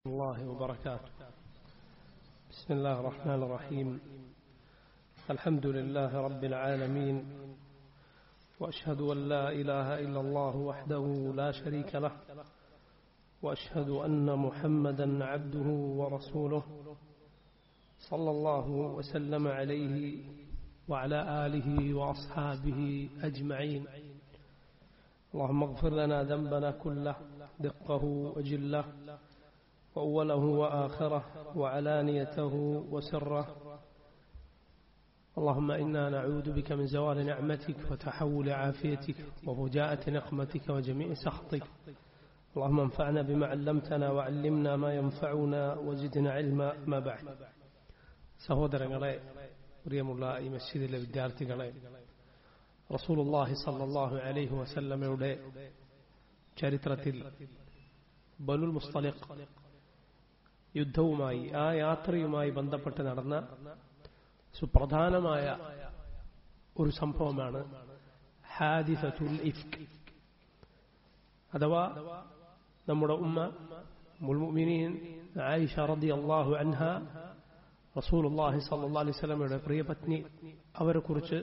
الله وبركاته بسم الله الرحمن الرحيم الحمد لله رب العالمين واشهد ان لا اله الا الله وحده لا شريك له واشهد ان محمدا عبده ورسوله صلى الله وسلم عليه وعلى اله واصحابه اجمعين اللهم اغفر لنا ذنبنا كله دقه وجله وأوله وآخره وعلانيته وسره اللهم إنا نعوذ بك من زوال نعمتك وتحول عافيتك وفجاءة نقمتك وجميع سخطك اللهم انفعنا بما علمتنا وعلمنا ما ينفعنا وزدنا علما ما بعد സഹോദരങ്ങളെ പ്രിയമുള്ള ഈ മസ്ജിദിലെ വിദ്യാർത്ഥികളെ റസൂലുള്ളാഹി സല്ലല്ലാഹു അലൈഹി വസല്ലമയുടെ ചരിത്രത്തിൽ ബനുൽ മുസ്തലിഖ് യുദ്ധവുമായി ആ യാത്രയുമായി ബന്ധപ്പെട്ട് നടന്ന സുപ്രധാനമായ ഒരു സംഭവമാണ് ഹാദിസത്തുൽ ഇഫ്ക് അഥവാ നമ്മുടെ ഉമ്മ മുൽമുമിനീൻ ആയിഷ റതി അള്ളാഹു അൻഹ റസൂലുള്ളാഹി സല്ലല്ലാഹു അലൈഹി വസല്ലമയുടെ പ്രിയപത്നി അവരെ കുറിച്ച്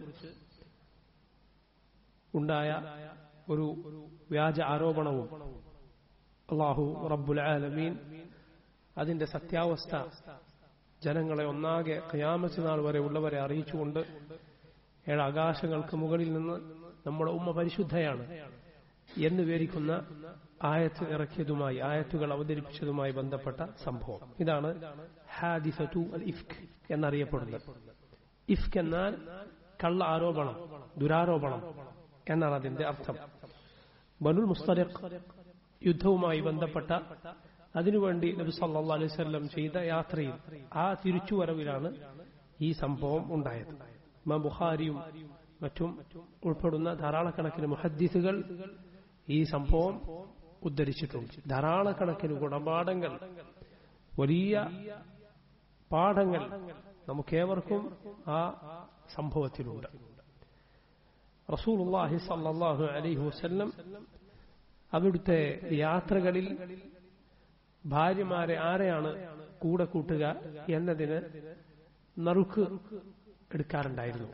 ഉണ്ടായ ഒരു വ്യാജ ആരോപണവും അള്ളാഹു റബ്ബുൽ ആലമീൻ അതിന്റെ സത്യാവസ്ഥ ജനങ്ങളെ ഒന്നാകെ ഖിയാമത്ത് നാൾ വരെ ഉള്ളവരെ അറിയിച്ചുകൊണ്ട് ഏഴ് ആകാശങ്ങൾക്ക് മുകളിൽ നിന്ന് നമ്മുടെ ഉമ്മ പരിശുദ്ധയാണ് എന്ന് വിവരിക്കുന്ന ആയത്ത് ഇറക്കിയതുമായി ആയത്തുകൾ അവതരിപ്പിച്ചതുമായി ബന്ധപ്പെട്ട സംഭവം ഇതാണ് ഹാദിസത്തു അൽ ഇഫ്ക് എന്നറിയപ്പെടുന്നത് ഇഫ്ക് എന്നാൽ കള്ള ആരോപണം ദുരാരോപണം എന്നാണ് അതിന്റെ അർത്ഥം ബനുൽ മുസ്തലിഖ് യുദ്ധവുമായി ബന്ധപ്പെട്ട അതിനുവേണ്ടി നബി സല്ലാ അലൈഹി സ്വല്ലം ചെയ്ത യാത്രയിൽ ആ തിരിച്ചുവരവിലാണ് ഈ സംഭവം ഉണ്ടായത് ഇമാം ബുഖാരിയും മറ്റും ഉൾപ്പെടുന്ന ധാരാളക്കണക്കിന് മുഹദ്ദിസുകൾ ഈ സംഭവം ഉദ്ധരിച്ചിട്ടുണ്ട് ധാരാളക്കണക്കിന് ഗുണപാഠങ്ങൾ വലിയ പാഠങ്ങൾ നമുക്കേവർക്കും ആ സംഭവത്തിലുണ്ട് റസൂലുള്ളാഹി സല്ലല്ലാഹു അലൈഹി വസല്ലം അവിടുത്തെ യാത്രകളിൽ ഭാര്യമാരെ ആരെയാണ് കൂടെ കൂട്ടുക എന്നതിന് നറുക്ക് എടുക്കാറുണ്ടായിരുന്നു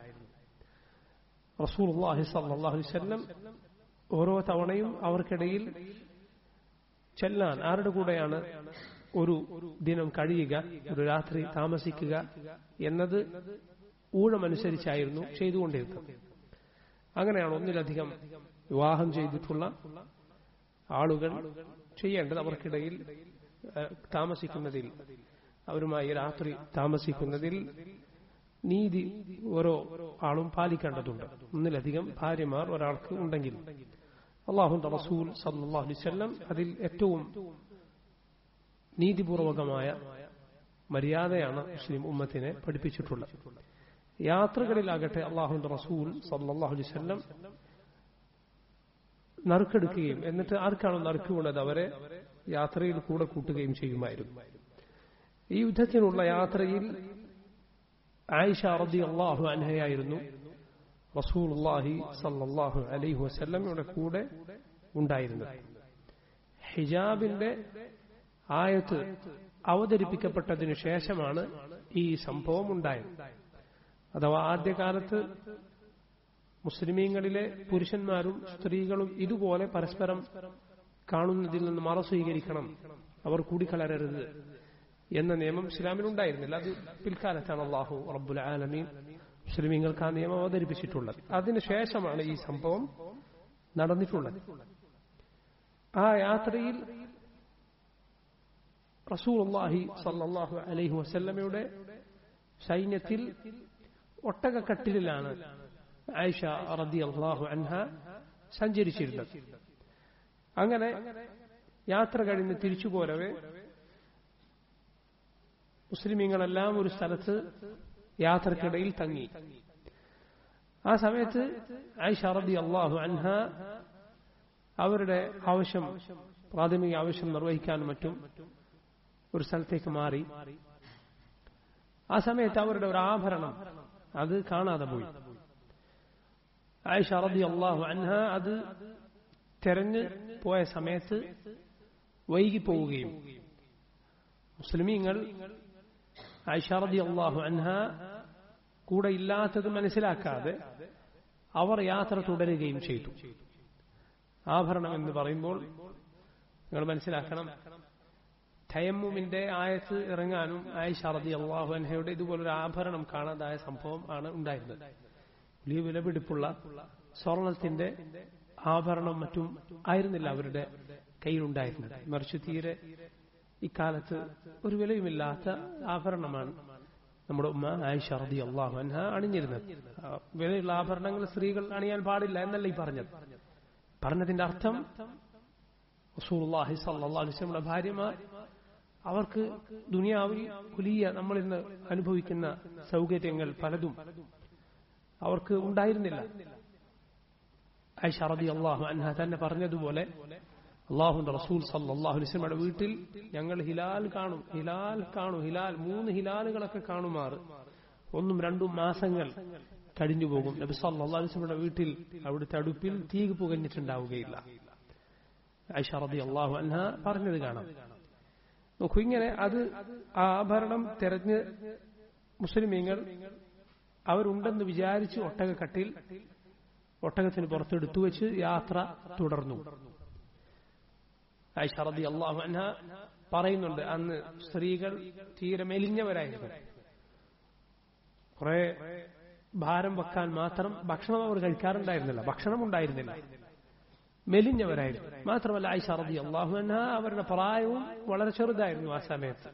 റസൂൽഹി സല്ലാഹു വല്ലം ഓരോ തവണയും അവർക്കിടയിൽ ചെല്ലാൻ ആരുടെ കൂടെയാണ് ഒരു ദിനം കഴിയുക ഒരു രാത്രി താമസിക്കുക എന്നത് ഊഴമനുസരിച്ചായിരുന്നു ചെയ്തുകൊണ്ടിരുന്നത് അങ്ങനെയാണ് ഒന്നിലധികം വിവാഹം ചെയ്തിട്ടുള്ള ആളുകൾ ചെയ്യേണ്ടത് അവർക്കിടയിൽ താമസിക്കുന്നതിൽ അവരുമായി രാത്രി താമസിക്കുന്നതിൽ നീതി ഓരോ ആളും പാലിക്കേണ്ടതുണ്ട് ഒന്നിലധികം ഭാര്യമാർ ഒരാൾക്ക് ഉണ്ടെങ്കിൽ അള്ളാഹുന്റെ റസൂൽ സല്ലാഹു അലൈവല്ലം അതിൽ ഏറ്റവും നീതിപൂർവകമായ മര്യാദയാണ് മുസ്ലിം ഉമ്മത്തിനെ പഠിപ്പിച്ചിട്ടുള്ളത് യാത്രകളിലാകട്ടെ അള്ളാഹുന്റെ റസൂൽ സല്ലാഹു അലൈവല്ലം നറുക്കെടുക്കുകയും എന്നിട്ട് ആർക്കാണോ നറുക്കുകൊണ്ടത് അവരെ യാത്രയിൽ കൂടെ കൂട്ടുകയും ചെയ്യുമായിരുന്നു ഈ യുദ്ധത്തിനുള്ള യാത്രയിൽ ആയിഷ റബി അള്ളാഹു അൻഹയായിരുന്നു റസൂൽഹി സല്ലാഹു അലൈഹി വസ്ല്ലമയുടെ കൂടെ ഉണ്ടായിരുന്നത് ഹിജാബിന്റെ ആയത്ത് അവതരിപ്പിക്കപ്പെട്ടതിനു ശേഷമാണ് ഈ സംഭവം ഉണ്ടായത് അഥവാ ആദ്യകാലത്ത് മുസ്ലിമീങ്ങളിലെ പുരുഷന്മാരും സ്ത്രീകളും ഇതുപോലെ പരസ്പരം കാണുന്നതിൽ നിന്ന് മറ സ്വീകരിക്കണം അവർ കൂടിക്കലരരുത് എന്ന നിയമം ഇസ്ലാമിലുണ്ടായിരുന്നില്ല അത് പിൽക്കാലത്താണ് അള്ളാഹു റബ്ബുൽ ആലമീൻ മുസ്ലിമീങ്ങൾക്ക് ആ നിയമം അവതരിപ്പിച്ചിട്ടുള്ളത് അതിനുശേഷമാണ് ഈ സംഭവം നടന്നിട്ടുള്ളത് ആ യാത്രയിൽ റസൂൽ അള്ളാഹി സല്ലാഹു അലൈഹി വസല്ലമയുടെ സൈന്യത്തിൽ ഒട്ടകക്കട്ടിലാണ് ആയിഷ റതി അള്ളാഹു അൻഹ സഞ്ചരിച്ചിരുന്നത് അങ്ങനെ യാത്ര കഴിഞ്ഞ് തിരിച്ചു പോരവേ മുസ്ലിമീങ്ങളെല്ലാം ഒരു സ്ഥലത്ത് യാത്രക്കിടയിൽ തങ്ങി ആ സമയത്ത് ആയിഷ റബി അള്ളാഹു അൻഹ അവരുടെ ആവശ്യം പ്രാഥമിക ആവശ്യം നിർവഹിക്കാനും മറ്റും ഒരു സ്ഥലത്തേക്ക് മാറി ആ സമയത്ത് അവരുടെ ഒരു ആഭരണം അത് കാണാതെ പോയി ആയിഷ റബി അള്ളാഹു അൻഹ അത് തെരഞ്ഞ് പോയ സമയത്ത് വൈകി പോവുകയും മുസ്ലിമീങ്ങൾ ഐഷാറതി അള്ളാഹു അൻഹ കൂടെ ഇല്ലാത്തത് മനസ്സിലാക്കാതെ അവർ യാത്ര തുടരുകയും ചെയ്തു ആഭരണം എന്ന് പറയുമ്പോൾ നിങ്ങൾ മനസ്സിലാക്കണം തയമ്മുമിന്റെ ആയത്ത് ഇറങ്ങാനും ആയിഷ റതി അള്ളാഹു അൻഹയുടെ ഇതുപോലൊരു ആഭരണം കാണാതായ സംഭവം ആണ് ഉണ്ടായിരുന്നത് വലിയ വിലപിടിപ്പുള്ള സ്വർണത്തിന്റെ ആഭരണം മറ്റും ആയിരുന്നില്ല അവരുടെ കയ്യിലുണ്ടായിരുന്നത് മറിച്ച് തീരെ ഇക്കാലത്ത് ഒരു വിലയുമില്ലാത്ത ആഭരണമാണ് നമ്മുടെ ഉമ്മ ആയിഷ റതി അള്ളാഹു അൻഹ അണിഞ്ഞിരുന്നത് വിലയുള്ള ആഭരണങ്ങൾ സ്ത്രീകൾ അണിയാൻ പാടില്ല എന്നല്ല ഈ പറഞ്ഞത് പറഞ്ഞതിന്റെ അർത്ഥം റസൂലുള്ളാഹി സ്വല്ലല്ലാഹു അലൈഹി വസല്ലമയുടെ ഭാര്യമാർ അവർക്ക് ദുനിയാവിൽ വലിയ നമ്മൾ ഇന്ന് അനുഭവിക്കുന്ന സൗകര്യങ്ങൾ പലതും അവർക്ക് ഉണ്ടായിരുന്നില്ല ഐഷ റതി അള്ളാഹു അൻഹ തന്നെ പറഞ്ഞതുപോലെ അള്ളാഹുന്റെ റസൂൽ സല്ലാഹു അലൈസ്മയുടെ വീട്ടിൽ ഞങ്ങൾ ഹിലാൽ കാണും ഹിലാൽ കാണും ഹിലാൽ മൂന്ന് ഹിലാലുകളൊക്കെ കാണുമാറ് ഒന്നും രണ്ടും മാസങ്ങൾ കഴിഞ്ഞു പോകും നബി സല്ലാ അലൈസ്മയുടെ വീട്ടിൽ അവിടുത്തെ അടുപ്പിൽ തീ പുകഞ്ഞിട്ടുണ്ടാവുകയില്ല ഐഷ റതി അള്ളാഹു അൻഹ പറഞ്ഞത് കാണാം നോക്കൂ ഇങ്ങനെ അത് ആ ആഭരണം തെരഞ്ഞ് മുസ്ലിമീങ്ങൾ അവരുണ്ടെന്ന് വിചാരിച്ച് ഒട്ടകക്കട്ടിൽ ഒട്ടകത്തിന് പുറത്തെടുത്തു വെച്ച് യാത്ര തുടർന്നു ഐഷറദി അള്ളാഹു അൻഹ പറയുന്നുണ്ട് അന്ന് സ്ത്രീകൾ തീരെ മെലിഞ്ഞവരായിരുന്നു കുറെ ഭാരം വെക്കാൻ മാത്രം ഭക്ഷണം അവർ കഴിക്കാറുണ്ടായിരുന്നില്ല ഭക്ഷണം ഉണ്ടായിരുന്നില്ല മെലിഞ്ഞവരായിരുന്നു മാത്രമല്ല ഐഷ റബി അള്ളാഹു അൻഹ അവരുടെ പ്രായവും വളരെ ചെറുതായിരുന്നു ആ സമയത്ത്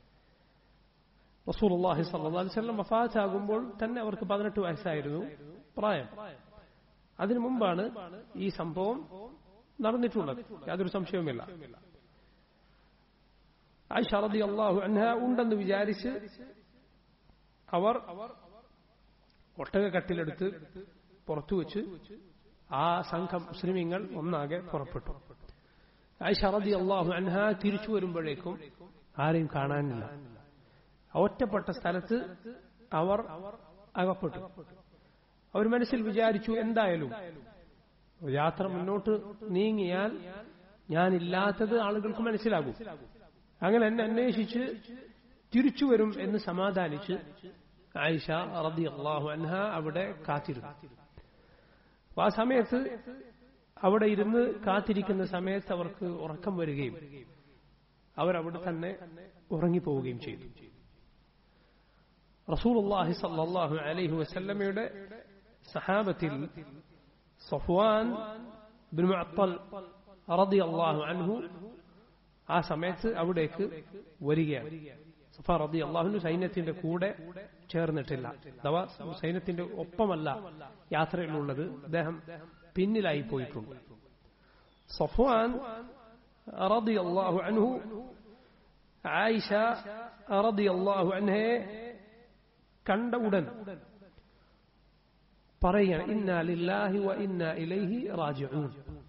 റസൂൽ അള്ളാഹി സല്ലി വല്ലം വഫാത്താകുമ്പോൾ തന്നെ അവർക്ക് പതിനെട്ട് വയസ്സായിരുന്നു പ്രായം അതിനു മുമ്പാണ് ഈ സംഭവം നടന്നിട്ടുള്ളത് യാതൊരു സംശയവുമില്ല ഐഷ റബി അള്ളാഹു അൻഹ ഉണ്ടെന്ന് വിചാരിച്ച് അവർ ഒട്ടക കട്ടിലെടുത്ത് പുറത്തു വെച്ച് ആ സംഘം മുസ്ലിമീങ്ങൾ ഒന്നാകെ പുറപ്പെട്ടു ആയിഷ റതി അള്ളാഹു അൻഹ തിരിച്ചു വരുമ്പോഴേക്കും ആരെയും കാണാനില്ല ഒറ്റപ്പെട്ട സ്ഥലത്ത് അവർ അകപ്പെട്ടു അവർ മനസ്സിൽ വിചാരിച്ചു എന്തായാലും യാത്ര മുന്നോട്ട് നീങ്ങിയാൽ ഞാനില്ലാത്തത് ആളുകൾക്ക് മനസ്സിലാകും അങ്ങനെ എന്നെ അന്വേഷിച്ച് തിരിച്ചു വരും എന്ന് സമാധാനിച്ച് ആയിഷ റതി അള്ളാഹു അൻഹ അവിടെ കാത്തിരുന്നു അപ്പൊ ആ സമയത്ത് അവിടെ ഇരുന്ന് കാത്തിരിക്കുന്ന സമയത്ത് അവർക്ക് ഉറക്കം വരികയും അവരവിടെ തന്നെ ഉറങ്ങിപ്പോവുകയും ചെയ്തു റസൂലുള്ളാഹി സല്ലല്ലാഹു അലൈഹി വസല്ലമയുടെ സഹാബത്തിൽ സഫ്വാൻ ബിൻ മുഅത്തൽ റളിയല്ലാഹു അൻഹു ആ സമയത്ത് അവിടേക്ക് വരികയാണ് സഫ റതി അള്ളാഹുനു സൈന്യത്തിന്റെ കൂടെ ചേർന്നിട്ടില്ല അഥവാ സൈന്യത്തിന്റെ ഒപ്പമല്ല യാത്രയിലുള്ളത് അദ്ദേഹം പിന്നിലായി പോയിട്ടുണ്ട് സഫ്വാൻ റതി അള്ളാഹു അൻഹു ആയിഷ റതി അള്ളാഹു അൻഹയെ കണ്ട ഉടൻ പറയുകയാണ് ഇന്നാ ലില്ലാഹി വ ഇന്നാ ഇലൈഹി റാജിഊൻ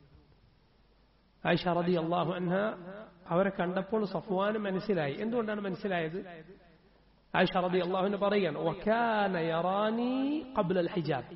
ആയിഷ റതി അള്ളാഹു അൻഹ അവരെ കണ്ടപ്പോൾ സഫ്വാന് മനസ്സിലായി എന്തുകൊണ്ടാണ് മനസ്സിലായത് ആയിഷ റതി അള്ളാഹുവിന് പറയുകയാണ് വക്കാന യറാനി ഖബ്ല ഹിജാബ്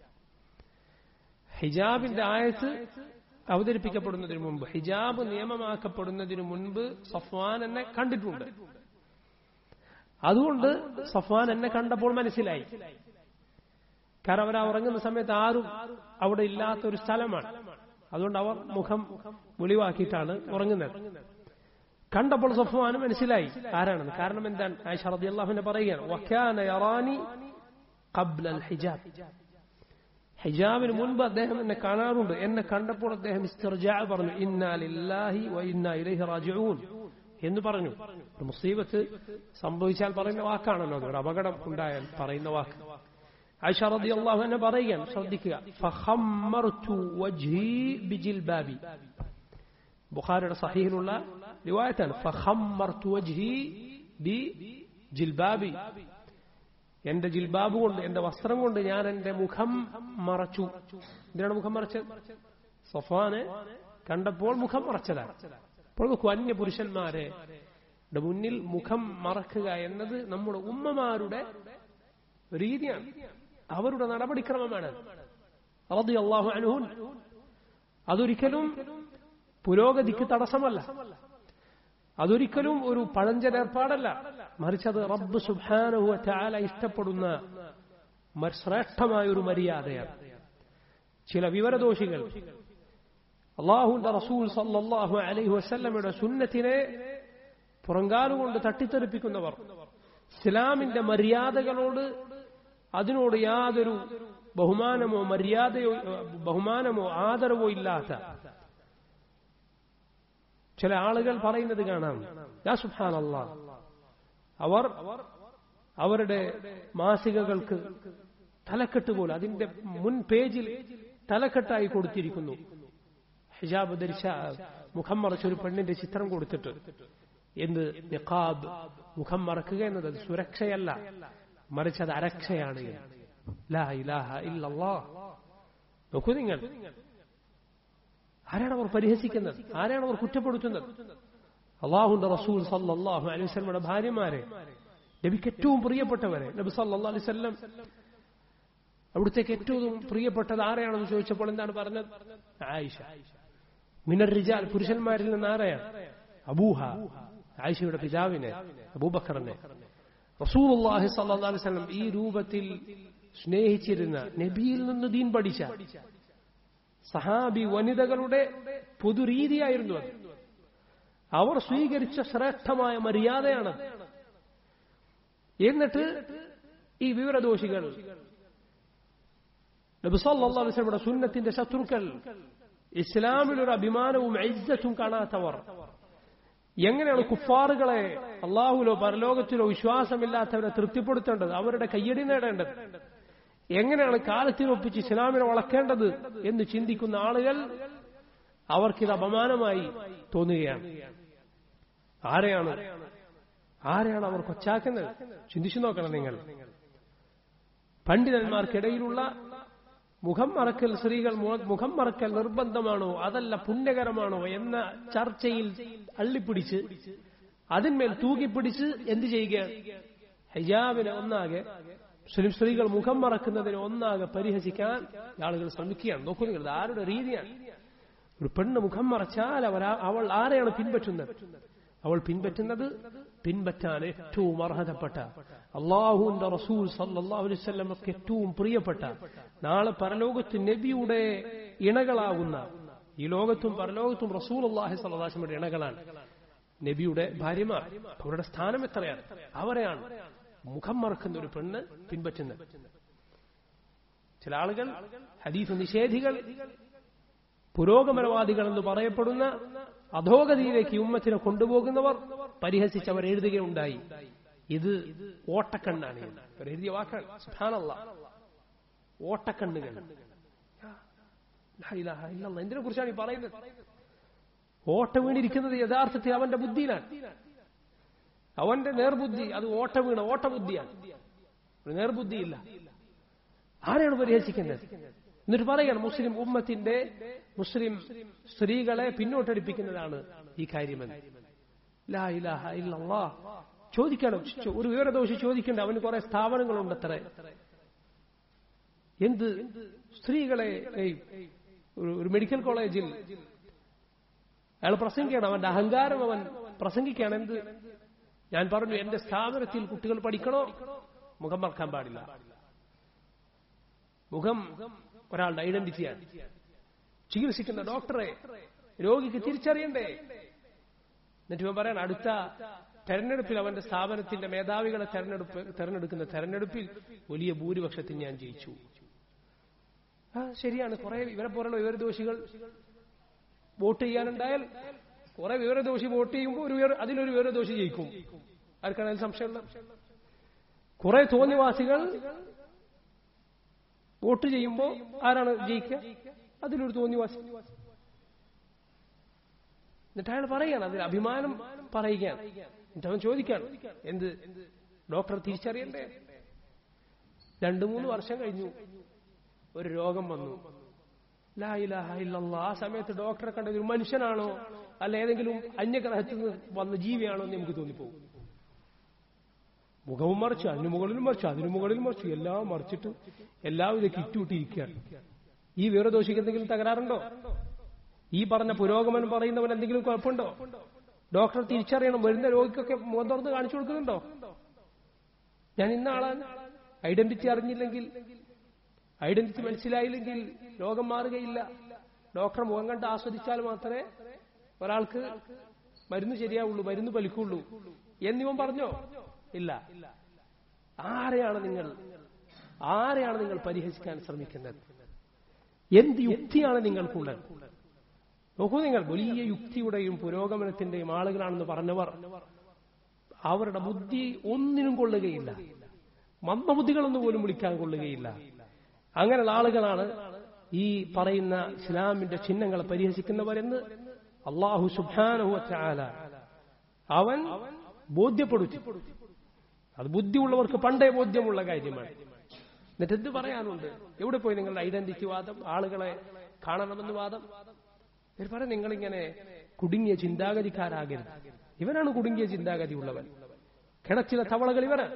ഹിജാബിന്റെ ആയത്ത് അവതരിപ്പിക്കപ്പെടുന്നതിന് മുമ്പ് ഹിജാബ് നിയമമാക്കപ്പെടുന്നതിന് മുൻപ് സഫ്വാൻ എന്നെ കണ്ടിട്ടുണ്ട് അതുകൊണ്ട് സഫ്വാൻ എന്നെ കണ്ടപ്പോൾ മനസ്സിലായി കാരണം അവർ ഉറങ്ങുന്ന സമയത്ത് ആരും അവിടെ ഇല്ലാത്ത ഒരു സ്ഥലമാണ് അതുകൊണ്ട് അവർ മുഖം മുളിവാക്കിയിട്ടാണ് ഉറങ്ങുന്നത് കണ്ടപ്പോൾ സഫ്വാന് മനസ്സിലായി ആരാണെന്ന് കാരണം എന്താണ് ആയിഷ റതി അള്ളാഹുവിനെ പറയുകയാണ് വക്കാന യറാനി ഖബ്ല ഹിജാബ് ഹിജാബിന് മുൻപ് അദ്ദേഹം എന്നെ കാണാറുണ്ട് എന്നെ കണ്ടപ്പോൾ അദ്ദേഹം ഇസ്തിർജാ പറഞ്ഞു ഇന്നാ ലില്ലാഹി വ ഇന്നാ ഇലൈഹി റാജിഊൻ എന്ന് പറഞ്ഞു ഒരു മുസീബത്ത് സംഭവിച്ചാൽ പറയുന്ന വാക്കാണല്ലോ അത് ഒരു അപകടം ഉണ്ടായാൽ പറയുന്ന വാക്ക് ആയിഷ റതി അള്ളാഹു എന്നെ പറയുകയാണ് ശ്രദ്ധിക്കുക ഫഖമ്മർതു വജ്ഹി ബിജിൽബാബി ബുഖാരിയുടെ സഹീഹിലുള്ള റിവായത്താണ് ഫഖമ്മർതു വജ്ഹി ബി ജിൽബാബി എന്റെ ജിൽബാബ് കൊണ്ട് എന്റെ വസ്ത്രം കൊണ്ട് ഞാൻ എന്റെ മുഖം മറച്ചു എന്തിനാണ് മുഖം മറച്ചത് സഫാനെ കണ്ടപ്പോൾ മുഖം മറച്ചതാണ് അപ്പോൾ നോക്കൂ അന്യ പുരുഷന്മാരെ മുന്നിൽ മുഖം മറക്കുക എന്നത് നമ്മുടെ ഉമ്മമാരുടെ രീതിയാണ് അവരുടെ നടപടിക്രമമാണ് റതി അള്ളാഹു അനുഹുൻ അതൊരിക്കലും പുരോഗതിക്ക് തടസ്സമല്ല അതൊരിക്കലും ഒരു പഴഞ്ചൻ ഏർപ്പാടല്ല മറിച്ച് അത് റബ്ബ് സുബാനുഹു ചാല ഇഷ്ടപ്പെടുന്ന ശ്രേഷ്ഠമായ ഒരു മര്യാദയാണ് ചില വിവരദോഷികൾ അള്ളാഹുന്റെ റസൂൽ സല്ലാഹു അലൈഹി വസല്ലമയുടെ സുന്നത്തിനെ പുറങ്കാലുകൊണ്ട് തട്ടിത്തെറിപ്പിക്കുന്നവർ ഇസ്ലാമിന്റെ മര്യാദകളോട് അതിനോട് യാതൊരു ബഹുമാനമോ മര്യാദയോ ബഹുമാനമോ ആദരവോ ഇല്ലാത്ത ചില ആളുകൾ പറയുന്നത് കാണാം യാ സുഹാൻ അവർ അവരുടെ മാസികകൾക്ക് തലക്കെട്ട് പോലെ അതിന്റെ മുൻ പേജിൽ തലക്കെട്ടായി കൊടുത്തിരിക്കുന്നു ഹിജാബ് ധരിച്ച മുഖം മറച്ച ഒരു പെണ്ണിന്റെ ചിത്രം കൊടുത്തിട്ട് എന്ത് നിഖാബ് മുഖം മറക്കുക എന്നത് അത് സുരക്ഷയല്ല മറിച്ച് അത് അരക്ഷയാണ് ലാ ഇലാഹ ഇല്ലല്ലാ നോക്കൂ നിങ്ങൾ ആരാണ് അവർ പരിഹസിക്കുന്നത് ആരാണ് അവർ കുറ്റപ്പെടുത്തുന്നത് അള്ളാഹുന്റെ റസൂൽ സല്ലാഹു അലൈഹി വസല്ലമയുടെ ഭാര്യമാരെ നബിക്ക് ഏറ്റവും പ്രിയപ്പെട്ടവരെ നബി സല്ലാ അലൈഹി വസല്ലം അവിടുത്തേക്ക് ഏറ്റവും പ്രിയപ്പെട്ടത് ആരെയാണെന്ന് ചോദിച്ചപ്പോൾ എന്താണ് പറഞ്ഞത് ആയിഷ മിനർ റിജാൽ പുരുഷന്മാരിൽ നിന്ന് ആരെയാണ് അബൂഹ ആയിഷയുടെ പിതാവിനെ അബൂബക്കറിനെ റസൂലുള്ളാഹി സ്വല്ലല്ലാഹു അലൈഹി വസല്ലം ഈ രൂപത്തിൽ സ്നേഹിച്ചിരുന്ന നബിയിൽ നിന്ന് ദീൻ പഠിച്ച സഹാബി വനിതകളുടെ പൊതുരീതിയായിരുന്നു അത് അവർ സ്വീകരിച്ച ശ്രേഷ്ഠമായ മര്യാദയാണ് എന്നിട്ട് ഈ വിവരദോഷികൾ നബിസല്ലാസ്ലമിയുടെ സുന്നത്തിന്റെ ശത്രുക്കൾ ഇസ്ലാമിലൊരു അഭിമാനവും ഐജ്ജത്തും കാണാത്തവർ എങ്ങനെയാണ് കുഫാറുകളെ അള്ളാഹുലോ പരലോകത്തിലോ വിശ്വാസമില്ലാത്തവരെ തൃപ്തിപ്പെടുത്തേണ്ടത് അവരുടെ കയ്യടി നേടേണ്ടത് എങ്ങനെയാണ് കാലത്തിനൊപ്പിച്ച് ഇസ്ലാമിനെ വളക്കേണ്ടത് എന്ന് ചിന്തിക്കുന്ന ആളുകൾ അവർക്കിത് അപമാനമായി തോന്നുകയാണ് ആരെയാണ് ആരെയാണ് അവർ കൊച്ചാക്കുന്നത് ചിന്തിച്ചു നോക്കണം നിങ്ങൾ പണ്ഡിതന്മാർക്കിടയിലുള്ള മുഖം മറക്കൽ സ്ത്രീകൾ മുഖം മറക്കൽ നിർബന്ധമാണോ അതല്ല പുണ്യകരമാണോ എന്ന ചർച്ചയിൽ അള്ളിപ്പിടിച്ച് അതിന്മേൽ തൂക്കിപ്പിടിച്ച് എന്ത് ചെയ്യുകയാണ് ഹജാബിനെ ഒന്നാകെ മുസ്ലിം സ്ത്രീകൾ മുഖം മറക്കുന്നതിനെ ഒന്നാകെ പരിഹസിക്കാൻ ആളുകൾ ശ്രമിക്കുകയാണ് നോക്കൂ നിങ്ങൾ ആരുടെ രീതിയാണ് ഒരു പെണ്ണ് മുഖം മറച്ചാൽ അവർ അവൾ ആരെയാണ് പിൻപറ്റുന്നത് അവൾ പിൻപറ്റുന്നത് പിൻപറ്റാൻ ഏറ്റവും അർഹതപ്പെട്ട അള്ളാഹുവിന്റെ റസൂൽ സല്ലാഹു അലൈവല്ലമക്ക് ഏറ്റവും പ്രിയപ്പെട്ട നാളെ പരലോകത്ത് നബിയുടെ ഇണകളാകുന്ന ഈ ലോകത്തും പരലോകത്തും റസൂൽ അള്ളാഹി സല്ലാസ്മയുടെ ഇണകളാണ് നബിയുടെ ഭാര്യമാർ അവരുടെ സ്ഥാനം എത്രയാണ് അവരെയാണ് മുഖം മറക്കുന്ന ഒരു പെണ്ണ് പിൻപറ്റുന്നത് ചില ആളുകൾ ഹദീഫ് നിഷേധികൾ പുരോഗമനവാദികൾ എന്ന് പറയപ്പെടുന്ന അധോഗതിയിലേക്ക് ഉമ്മത്തിനെ കൊണ്ടുപോകുന്നവർ പരിഹസിച്ചവർ എഴുതുകയുണ്ടായി ഇത് ഓട്ടക്കണ്ണാണ് അവർ എഴുതിയ വാക്കാണ് സുഹാനല്ല ഓട്ടക്കണ്ണുകൾ എന്തിനെ കുറിച്ചാണ് ഈ പറയുന്നത് ഓട്ട വീണിരിക്കുന്നത് യഥാർത്ഥത്തിൽ അവന്റെ ബുദ്ധിയിലാണ് അവന്റെ നേർബുദ്ധി അത് ഓട്ട വീണ ഓട്ടബുദ്ധിയാണ് നേർബുദ്ധിയില്ല ആരെയാണ് പരിഹസിക്കുന്നത് എന്നിട്ട് പറയാണ് മുസ്ലിം ഉമ്മത്തിന്റെ മുസ്ലിം സ്ത്രീകളെ പിന്നോട്ടടിപ്പിക്കുന്നതാണ് ഈ കാര്യമെന്ന് ലാ ഇലാഹ ഇല്ലല്ലാ ചോദിക്കണം ഒരു വിവരദോഷി ചോദിക്കേണ്ട അവന് കുറെ സ്ഥാപനങ്ങളുണ്ട് അത്ര എന്ത് സ്ത്രീകളെ ഒരു മെഡിക്കൽ കോളേജിൽ അയാൾ പ്രസംഗിക്കണം അവന്റെ അഹങ്കാരം അവൻ പ്രസംഗിക്കുകയാണ് എന്ത് ഞാൻ പറഞ്ഞു എന്റെ സ്ഥാപനത്തിൽ കുട്ടികൾ പഠിക്കണോ മുഖം മറക്കാൻ പാടില്ല മുഖം ഒരാളുടെ ഐഡന്റിറ്റിയാണ് ചികിത്സിക്കുന്ന ഡോക്ടറെ രോഗിക്ക് തിരിച്ചറിയണ്ടേ എന്നിട്ട് ഇവൻ പറയാൻ അടുത്ത തെരഞ്ഞെടുപ്പിൽ അവന്റെ സ്ഥാപനത്തിന്റെ മേധാവികളെ തെരഞ്ഞെടുപ്പ് തെരഞ്ഞെടുക്കുന്ന തെരഞ്ഞെടുപ്പിൽ വലിയ ഭൂരിപക്ഷത്തിൽ ഞാൻ ജയിച്ചു ആ ശരിയാണ് കുറെ ഇവരെ പോലുള്ള വിവരദോഷികൾ വോട്ട് ചെയ്യാനുണ്ടായാൽ കുറെ വിവരദോഷി വോട്ട് ചെയ്യുമ്പോൾ ഒരു അതിലൊരു വിവരദോഷി ജയിക്കും ആർക്കാണ് അതിൽ സംശയമുള്ള കുറെ തോന്നിവാസികൾ വോട്ട് ചെയ്യുമ്പോൾ ആരാണ് ജയിക്കുക അതിലൊരു തോന്നിവാസി എന്നിട്ട് അയാൾ പറയാണ് അതിൽ അഭിമാനം പറയുകയാണ് എന്നിട്ട് അവൻ ചോദിക്കാണ് എന്ത് ഡോക്ടർ തിരിച്ചറിയണ്ടേ രണ്ടു മൂന്ന് വർഷം കഴിഞ്ഞു ഒരു രോഗം വന്നു ലാ ഇലാഹ ഇല്ലല്ലാ ആ സമയത്ത് ഡോക്ടറെ കണ്ടത് ഒരു മനുഷ്യനാണോ അല്ല ഏതെങ്കിലും അന്യഗ്രഹത്തിൽ നിന്ന് വന്ന ജീവിയാണോ എന്ന് നമുക്ക് തോന്നിപ്പോകും മുഖവും മറിച്ചു അതിനു മുകളിലും മറിച്ചു അതിനു മുകളിലും മറിച്ചു എല്ലാം മറിച്ചിട്ട് എല്ലാവിധ കിറ്റുവിട്ടിരിക്കുകയാണ് ഈ വിവരദോഷിക്ക് എന്തെങ്കിലും തകരാറുണ്ടോ ഈ പറഞ്ഞ പുരോഗമനം പറയുന്നവൻ എന്തെങ്കിലും കുഴപ്പമുണ്ടോ ഡോക്ടർ തിരിച്ചറിയണം വരുന്ന രോഗിക്കൊക്കെ മുഖം തുറന്ന് കാണിച്ചു കൊടുക്കുന്നുണ്ടോ ഞാൻ ഇന്ന ആളാണ് ഐഡന്റിറ്റി അറിഞ്ഞില്ലെങ്കിൽ ഐഡന്റിറ്റി മനസ്സിലായില്ലെങ്കിൽ രോഗം മാറുകയില്ല ഡോക്ടർ മുഖം കണ്ട് ആസ്വദിച്ചാൽ മാത്രമേ ഒരാൾക്ക് മരുന്ന് ശരിയാവുള്ളൂ മരുന്ന് പലിക്കുള്ളൂ എന്നിവൻ പറഞ്ഞോ ഇല്ല ആരെയാണ് നിങ്ങൾ ആരെയാണ് നിങ്ങൾ പരിഹസിക്കാൻ ശ്രമിക്കുന്നത് എന്ത് യുക്തിയാണ് നിങ്ങൾക്കുള്ളത് നോക്കൂ നിങ്ങൾ വലിയ യുക്തിയുടെയും പുരോഗമനത്തിന്റെയും ആളുകളാണെന്ന് പറഞ്ഞവർ അവരുടെ ബുദ്ധി ഒന്നിനും കൊള്ളുകയില്ല മന്ദബുദ്ധികളൊന്നും പോലും വിളിക്കാൻ കൊള്ളുകയില്ല അങ്ങനെയുള്ള ആളുകളാണ് ഈ പറയുന്ന ഇസ്ലാമിന്റെ ചിഹ്നങ്ങളെ പരിഹസിക്കുന്നവരെന്ന് അള്ളാഹു സുബാനുഹല അവൻ ബോധ്യപ്പെടുത്തി അത് ബുദ്ധിയുള്ളവർക്ക് പണ്ടേ ബോധ്യമുള്ള കാര്യമാണ് എന്നിട്ട് എന്ത് പറയാനുണ്ട് എവിടെ പോയി നിങ്ങളുടെ ഐഡന്റിറ്റി വാദം ആളുകളെ കാണണമെന്ന് വാദം ഇവർ പറയും നിങ്ങളിങ്ങനെ കുടുങ്ങിയ ചിന്താഗതിക്കാരാകരുത് ഇവനാണ് കുടുങ്ങിയ ചിന്താഗതി ഉള്ളവൻ കിണച്ചിലെ തവളകൾ ഇവരാണ്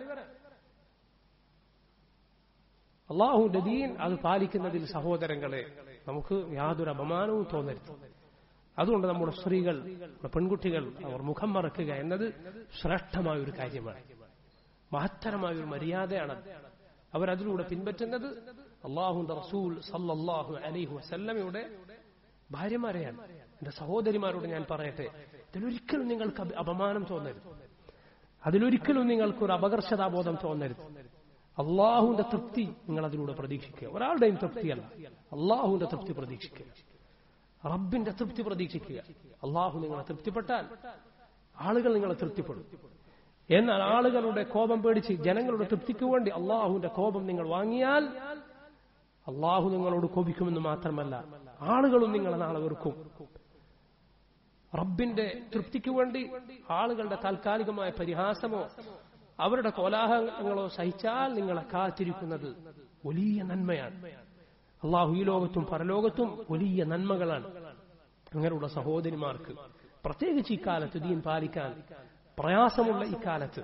അള്ളാഹുന്റെ ദീൻ അത് പാലിക്കുന്നതിൽ സഹോദരങ്ങളെ നമുക്ക് യാതൊരു അപമാനവും തോന്നരുത് അതുകൊണ്ട് നമ്മുടെ സ്ത്രീകൾ നമ്മുടെ പെൺകുട്ടികൾ അവർ മുഖം മറക്കുക എന്നത് ശ്രേഷ്ഠമായ ഒരു കാര്യമാണ് മഹത്തരമായ ഒരു മര്യാദയാണ് അവരതിലൂടെ പിൻപറ്റുന്നത് അള്ളാഹുന്റെ റസൂൽ സല്ലല്ലാഹു അലൈഹി വസല്ലമയുടെ ഭാര്യമാരെയാണ് എന്റെ സഹോദരിമാരോട് ഞാൻ പറയട്ടെ ഇതിലൊരിക്കലും നിങ്ങൾക്ക് അപമാനം തോന്നരുത് അതിലൊരിക്കലും നിങ്ങൾക്കൊരു അപകർഷതാബോധം തോന്നരുത് അള്ളാഹുവിന്റെ തൃപ്തി നിങ്ങൾ അതിലൂടെ പ്രതീക്ഷിക്കുക ഒരാളുടെയും തൃപ്തിയല്ല അള്ളാഹുവിന്റെ തൃപ്തി പ്രതീക്ഷിക്കുക റബ്ബിന്റെ തൃപ്തി പ്രതീക്ഷിക്കുക അള്ളാഹു നിങ്ങളെ തൃപ്തിപ്പെട്ടാൽ ആളുകൾ നിങ്ങളെ തൃപ്തിപ്പെടും എന്നാൽ ആളുകളുടെ കോപം പേടിച്ച് ജനങ്ങളുടെ തൃപ്തിക്ക് വേണ്ടി അള്ളാഹുവിന്റെ കോപം നിങ്ങൾ വാങ്ങിയാൽ അള്ളാഹു നിങ്ങളോട് കോപിക്കുമെന്ന് മാത്രമല്ല ആളുകളും നിങ്ങളെ നാളെ വെറുക്കും റബ്ബിന്റെ തൃപ്തിക്ക് വേണ്ടി ആളുകളുടെ താൽക്കാലികമായ പരിഹാസമോ അവരുടെ കോലാഹലങ്ങളോ സഹിച്ചാൽ നിങ്ങളെ കാത്തിരിക്കുന്നത് വലിയ നന്മയാണ് അള്ളാഹു ഈ ലോകത്തും പരലോകത്തും വലിയ നന്മകളാണ് അങ്ങനെയുള്ള സഹോദരിമാർക്ക് പ്രത്യേകിച്ച് ഇക്കാലത്ത് ദീൻ പാലിക്കാൻ പ്രയാസമുള്ള ഇക്കാലത്ത്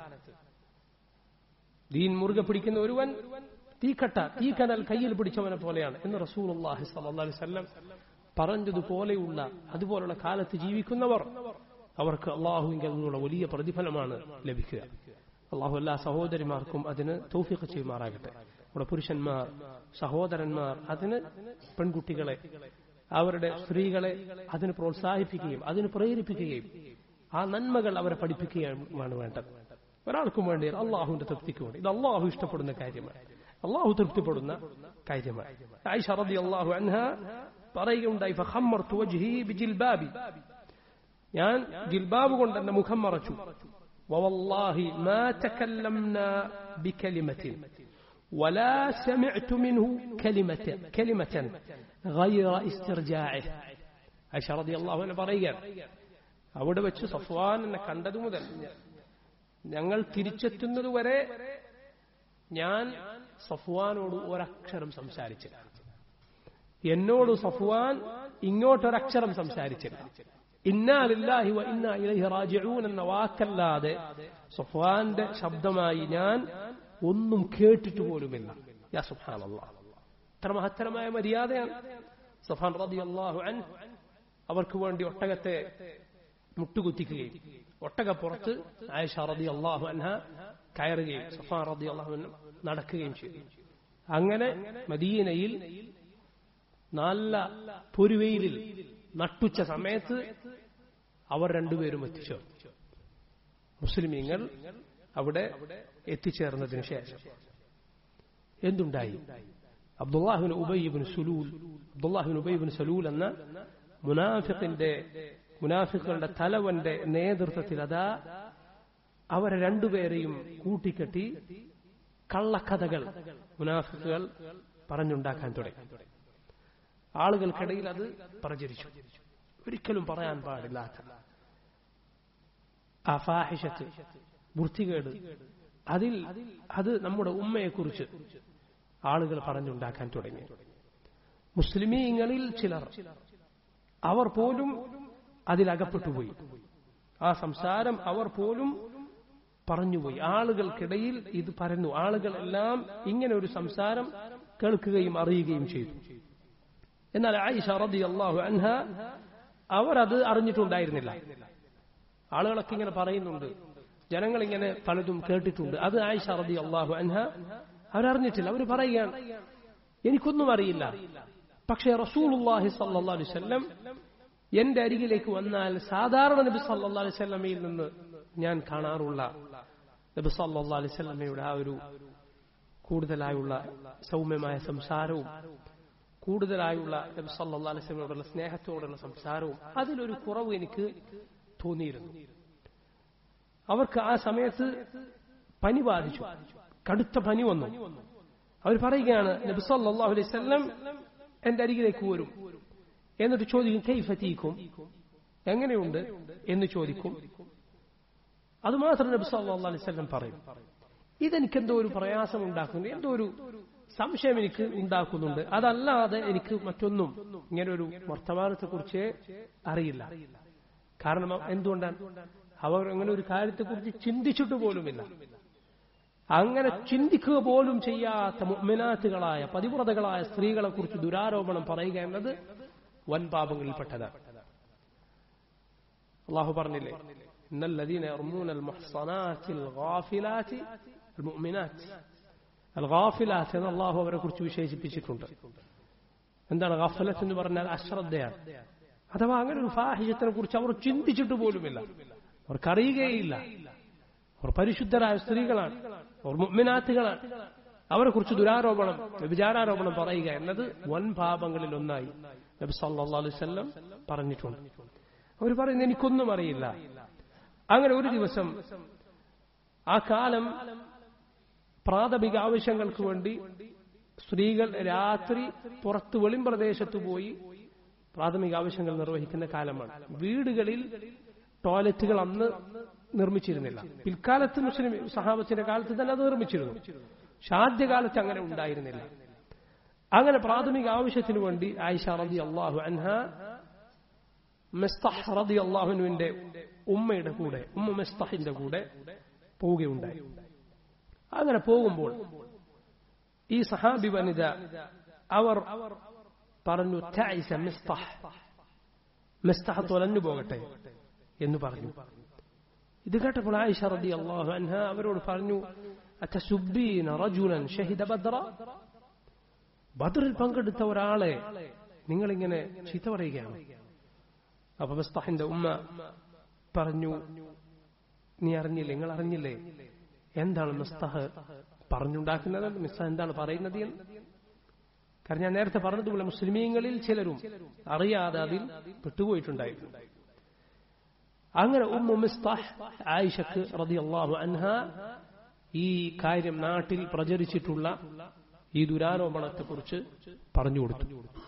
ദീൻ മുറുകെ പിടിക്കുന്ന ഒരുവൻ തീക്കട്ട തീക്കനൽ കയ്യിൽ പിടിച്ചവനെ പോലെയാണ് എന്ന് റസൂൽ അള്ളാഹി സല്ലി വല്ലം പറഞ്ഞതുപോലെയുള്ള അതുപോലുള്ള കാലത്ത് ജീവിക്കുന്നവർ അവർക്ക് അള്ളാഹുവിങ്കിൽ നിന്നുള്ള വലിയ പ്രതിഫലമാണ് ലഭിക്കുക അള്ളാഹു എല്ലാ സഹോദരിമാർക്കും അതിന് തൗഫീഖ് ചെയ്യുമാറാകട്ടെ നമ്മുടെ പുരുഷന്മാർ സഹോദരന്മാർ അതിന് പെൺകുട്ടികളെ അവരുടെ സ്ത്രീകളെ അതിന് പ്രോത്സാഹിപ്പിക്കുകയും അതിന് പ്രേരിപ്പിക്കുകയും ആ നന്മകൾ അവരെ പഠിപ്പിക്കുകയാണ് വേണ്ടത് ഒരാൾക്കും വേണ്ടി അള്ളാഹുവിന്റെ തൃപ്തിക്ക് വേണ്ടി ഇത് അള്ളാഹു ഇഷ്ടപ്പെടുന്ന കാര്യമാണ് അള്ളാഹു തൃപ്തിപ്പെടുന്ന കാര്യമാണ് ആയിഷ റതി അള്ളാഹു അൻഹ പറയുകയുണ്ടായി ഫഖമ്മർതു വജ്ഹി ബിജിൽബാബി ഞാൻ ജിൽബാബ് കൊണ്ട് എന്റെ മുഖം മറച്ചു ووالله ما تكلمنا بكلمة ولا سمعت منه كلمة كلمة غير استرجاعه عائشة رضي الله عنها പറയുകയാണ് അവിടെ വെച്ച് സഫ്വാൻ എന്നെ കണ്ടതു മുതൽ ഞങ്ങൾ തിരിച്ചെത്തുന്നത് വരെ ഞാൻ സഫ്വാനോട് ഒരക്ഷരം സംസാരിച്ചില്ല എന്നോട് സഫ്വാൻ ഇങ്ങോട്ടൊരക്ഷരം സംസാരിച്ചില്ല ഇന്നാലില്ലാഹി വ ഇന്നാ ഇലൈഹി റാജിഊൻ എന്ന വാക്കല്ലാതെ സഫ്വാന്റെ ശബ്ദമായി ഞാൻ ഒന്നും കേട്ടിട്ട് പോലുമില്ല യാ സുബ്ഹാനല്ലാഹ് ഇത്ര മഹത്തരമായ മര്യാദയാണ് സഫാൻ റളിയല്ലാഹു അൻഹു അവർക്ക് വേണ്ടി ഒട്ടകത്തെ മുട്ടുകുത്തിക്കുകയും ഒട്ടകപ്പുറത്ത് ആയിഷ റതി അള്ളാഹു അൻഹ കയറുകയും സഫാൻ റതി അള്ളാഹു നടക്കുകയും ചെയ്തു അങ്ങനെ മദീനയിൽ നല്ല പൊരുവെയിലിൽ നട്ടുച്ച സമയത്ത് അവർ രണ്ടുപേരും എത്തിച്ചേർന്നു മുസ്ലിമീങ്ങൾ അവിടെ എത്തിച്ചേർന്നതിന് ശേഷം എന്തുണ്ടായി അബ്ദുല്ലാഹിബിൻ ഉബൈബിൻ സുലൂൽ അബ്ദുല്ലാഹിബിൻ ഉബൈബിൻ സലൂൽ എന്ന മുനാഫിഖിന്റെ മുനാഫിഖുകളുടെ തലവന്റെ നേതൃത്വത്തിൽ അതാ അവരെ രണ്ടുപേരെയും കൂട്ടിക്കെട്ടി കള്ളക്കഥകൾ മുനാഫിക്കുകൾ പറഞ്ഞുണ്ടാക്കാൻ തുടങ്ങി ആളുകൾക്കിടയിൽ അത് പ്രചരിച്ചു ഒരിക്കലും പറയാൻ പാടില്ലാത്ത ആ ഫാഹിഷത്ത് വൃത്തികേട് അതിൽ അത് നമ്മുടെ ഉമ്മയെക്കുറിച്ച് ആളുകൾ പറഞ്ഞുണ്ടാക്കാൻ തുടങ്ങി മുസ്ലിമീങ്ങളിൽ ചിലർ അവർ പോലും അതിലകപ്പെട്ടുപോയി ആ സംസാരം അവർ പോലും പറഞ്ഞുപോയി ആളുകൾക്കിടയിൽ ഇത് പരന്നു ആളുകൾ എല്ലാം ഇങ്ങനെ ഒരു സംസാരം കേൾക്കുകയും അറിയുകയും ചെയ്തു എന്നാൽ ആയിഷ റതി അള്ളാഹു അൻഹ അവർ അത് അറിഞ്ഞിട്ടുണ്ടായിരുന്നില്ല ആളുകളൊക്കെ ഇങ്ങനെ പറയുന്നുണ്ട് ജനങ്ങൾ ഇങ്ങനെ പലതും കേട്ടിട്ടുണ്ട് അത് ആയിഷ റതി അള്ളാഹു അൻഹ അവരറിഞ്ഞിട്ടില്ല അവർ പറയുകയാണ് എനിക്കൊന്നും അറിയില്ല പക്ഷേ റസൂലുള്ളാഹി സല്ലല്ലാഹു അലൈഹി വസല്ലം എന്റെ അരികിലേക്ക് വന്നാൽ സാധാരണ നബി സല്ലല്ലാഹു അലൈഹി വസല്ലമയിൽ നിന്ന് ഞാൻ കാണാറുള്ള നബി സല്ലല്ലാഹു അലൈഹി വസല്ലമയുടെ ആ ഒരു കൂടുതലായുള്ള സൗമ്യമായ സംസാരവും കൂടുതലായുള്ള നബി സല്ലല്ലാഹു അലൈഹി വസല്ലമയോടുള്ള സ്നേഹത്തോടുള്ള സംസാരവും അതിലൊരു കുറവ് എനിക്ക് തോന്നിയിരുന്നു അവർക്ക് ആ സമയത്ത് പനി ബാധിച്ചു കടുത്ത പനി വന്നു അവർ പറയുകയാണ് നബി സല്ലല്ലാഹു അലൈഹി വസല്ലം എന്റെ അരികിലേക്ക് വരും എന്നിട്ട് ചോദിക്കും കൈഫത്തീക്കും എങ്ങനെയുണ്ട് എന്ന് ചോദിക്കും അതുമാത്രം നബി സല്ലല്ലാഹു അലൈഹി വസല്ലം പറയും ഇതെനിക്ക് എന്തോ ഒരു പ്രയാസം ഉണ്ടാക്കുന്നു എന്തോ ഒരു സംശയം എനിക്ക് ഉണ്ടാക്കുന്നുണ്ട് അതല്ലാതെ എനിക്ക് മറ്റൊന്നും ഇങ്ങനെ ഒരു വർത്തമാനത്തെക്കുറിച്ച് അറിയില്ല കാരണം എന്തുകൊണ്ടാണ് അവർ അങ്ങനെ ഒരു കാര്യത്തെക്കുറിച്ച് ചിന്തിച്ചിട്ട് പോലുമില്ല അങ്ങനെ ചിന്തിക്കുക പോലും ചെയ്യാത്ത മുഅ്മിനാത്തുകളായ പതിവ്രതകളായ സ്ത്രീകളെ കുറിച്ച് ദുരാരോപണം പറയുക എന്നത് വൻ പാപങ്ങളിൽപ്പെട്ടതാണ് അള്ളാഹു പറഞ്ഞില്ലേ ഇന്നല്ലദീന യർമൂന المحصنات الغافلات المؤمنات الغافلات എന്ന് അള്ളാഹു അവരെ കുറിച്ച് വിശേഷിപ്പിച്ചിട്ടുണ്ട് എന്താണ് ഗഫലത്ത് എന്ന് പറഞ്ഞാൽ അശ്രദ്ധയാണ് അഥവാ അങ്ങനെ ഒരു ഫാഹിഷത്തിനെ കുറിച്ച് അവർ ചിന്തിച്ചിട്ട് പോലുമില്ല അവർക്കറിയുകയില്ല അവർ പരിശുദ്ധരായ സ്ത്രീകളാണ് അവർ മുഗ്മിനാത്തുകളാണ് അവരെ കുറിച്ച് ദുരാരോപണം വിചാരാരോപണം പറയുക എന്നത് വൻ പാപങ്ങളിൽ ഒന്നായി നബി സല്ലല്ലാഹു അലൈഹി വസല്ലം പറഞ്ഞിട്ടുണ്ട് അവർ പറയുന്നത് എനിക്കൊന്നും അറിയില്ല അങ്ങനെ ഒരു ദിവസം ആ കാലം പ്രാഥമിക ആവശ്യങ്ങൾക്ക് വേണ്ടി സ്ത്രീകൾ രാത്രി പുറത്ത് വെളിമ്പ്രദേശത്ത് പോയി പ്രാഥമിക ആവശ്യങ്ങൾ നിർവഹിക്കുന്ന കാലമാണ് വീടുകളിൽ ടോയ്ലറ്റുകൾ അന്ന് നിർമ്മിച്ചിരുന്നില്ല പിൽക്കാലത്ത് മുസ്ലിം സഹാബത്തിന്റെ കാലത്ത് തന്നെ അത് നിർമ്മിച്ചിരുന്നു പക്ഷെ ആദ്യകാലത്ത് അങ്ങനെ ഉണ്ടായിരുന്നില്ല അങ്ങനെ പ്രാഥമിക ആവശ്യത്തിന് വേണ്ടി ആയിഷ റതി അള്ളാഹു അൻഹ മെസ്തഹ് റതി അള്ളാഹുനുവിന്റെ ഉമ്മയുടെ കൂടെ ഉമ്മ മെസ്തഹിന്റെ കൂടെ പോവുകയുണ്ടായി അങ്ങനെ പോകുമ്പോൾ ഈ സഹാബി വനിത അവർ പറഞ്ഞു "തഅിസ മിസ്തഹ് മിസ്തഹ് തൊലഞ്ഞു പോകട്ടെ എന്ന് പറഞ്ഞു ഇത് കേട്ടപ്പോൾ ആയിഷ റതി അള്ളാഹു അൻഹ അവരോട് പറഞ്ഞു അത്തസുബീന റജുലൻ ഷഹിദ ബദ്ര ബദറിൽ പങ്കെടുത്ത ഒരാളെ നിങ്ങളിങ്ങനെ ചീത്ത പറയുകയാണ് അപ്പൊ മിസ്തഹിന്റെ ഉമ്മ പറഞ്ഞു നീ അറിഞ്ഞില്ലേ നിങ്ങൾ അറിഞ്ഞില്ലേ എന്താണ് മിസ്തഹ് പറഞ്ഞുണ്ടാക്കുന്നത് മിസ്തഹ് എന്താണ് പറയുന്നത് എന്ന് കാരണം ഞാൻ നേരത്തെ പറഞ്ഞതുപോലെ മുസ്ലിമീങ്ങളിൽ ചിലരും അറിയാതെ അതിൽ പെട്ടുപോയിട്ടുണ്ടായിരുന്നു അങ്ങനെ ഉമ്മു മിസ്താഹ് ആയിഷക്ക് റളിയല്ലാഹു അൻഹ ഈ കാര്യം നാട്ടിൽ പ്രചരിച്ചിട്ടുള്ള ഈ ദുരാരോപണത്തെക്കുറിച്ച് പറഞ്ഞു കൊടുത്തു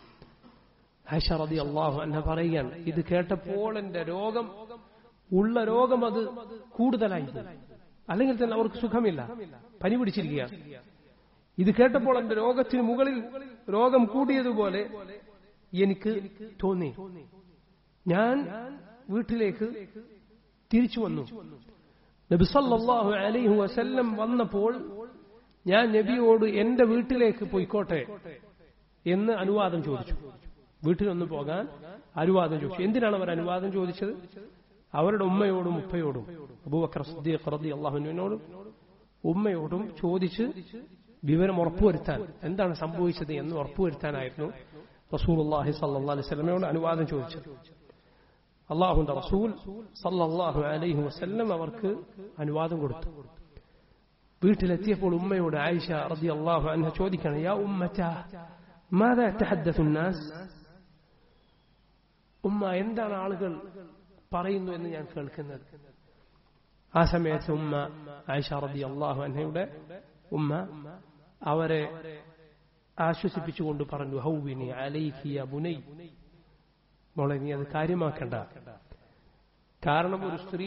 ആയിഷ റളിയല്ലാഹു അൻഹ പറയുകയാണ് ഇത് കേട്ടപ്പോൾ എന്റെ രോഗം ഉള്ള രോഗം അത് കൂടുതലായി പോയി. അല്ലെങ്കിൽ തന്നെ അവർക്ക് സുഖമില്ല പനി പിടിച്ചിരിക്കുകയാണ് ഇത് കേട്ടപ്പോൾ എന്റെ രോഗത്തിന് മുകളിൽ രോഗം കൂടിയതുപോലെ എനിക്ക് തോന്നി ഞാൻ വീട്ടിലേക്ക് തിരിച്ചു വന്നു നബി സല്ലല്ലാഹു അലൈഹി വസല്ലം വന്നപ്പോൾ ഞാൻ നബിയോട് എന്റെ വീട്ടിലേക്ക് പോയിക്കോട്ടെ എന്ന് അനുവാദം ചോദിച്ചു വീട്ടിലൊന്ന് പോകാൻ അനുവാദം ചോദിച്ചു എന്തിനാണ് അവർ അനുവാദം ചോദിച്ചത് അവരുടെ ഉമ്മയോടും ഉപ്പയോടും അബൂബക്കർ സിദ്ദീഖ് റളിയല്ലാഹു അൻഹുവിനോടും ഉമ്മയോടും ചോദിച്ച് വിവരം ഉറപ്പുവരുത്താൻ എന്താണ് സംഭവിച്ചത് എന്ന് ഉറപ്പുവരുത്താനായിരുന്നു റസൂലുള്ളാഹി സല്ലല്ലാഹു അലൈഹി വസല്ലമയോട് അനുവാദം ചോദിച്ചത് അള്ളാഹുന്റെ റസൂൽ സല്ലല്ലാഹു അലൈഹി വസല്ലം അവർക്ക് അനുവാദം കൊടുത്തു വീട്ടിലെത്തിയപ്പോൾ ഉമ്മയോട് ആയിഷ റളിയല്ലാഹു അൻഹ ചോദിക്കണം യാ ഉമ്മത മാതാ തഹദ്ദث الناس ഉമ്മ എന്താണ് ആളുകൾ പറയുന്നു എന്ന് ഞാൻ കേൾക്കുന്നത് ആ സമയത്ത് ഉമ്മ ആയിഷ റളിയല്ലാഹു അൻഹയുടെ ഉമ്മ അവരെ ആശ്വസിപ്പിച്ചുകൊണ്ട് പറഞ്ഞു ഹൗവിനി അലൈക്കി യാ ബുനൈ മോളെ നീ അത് കാര്യമാക്കണ്ട കാരണം ഒരു സ്ത്രീ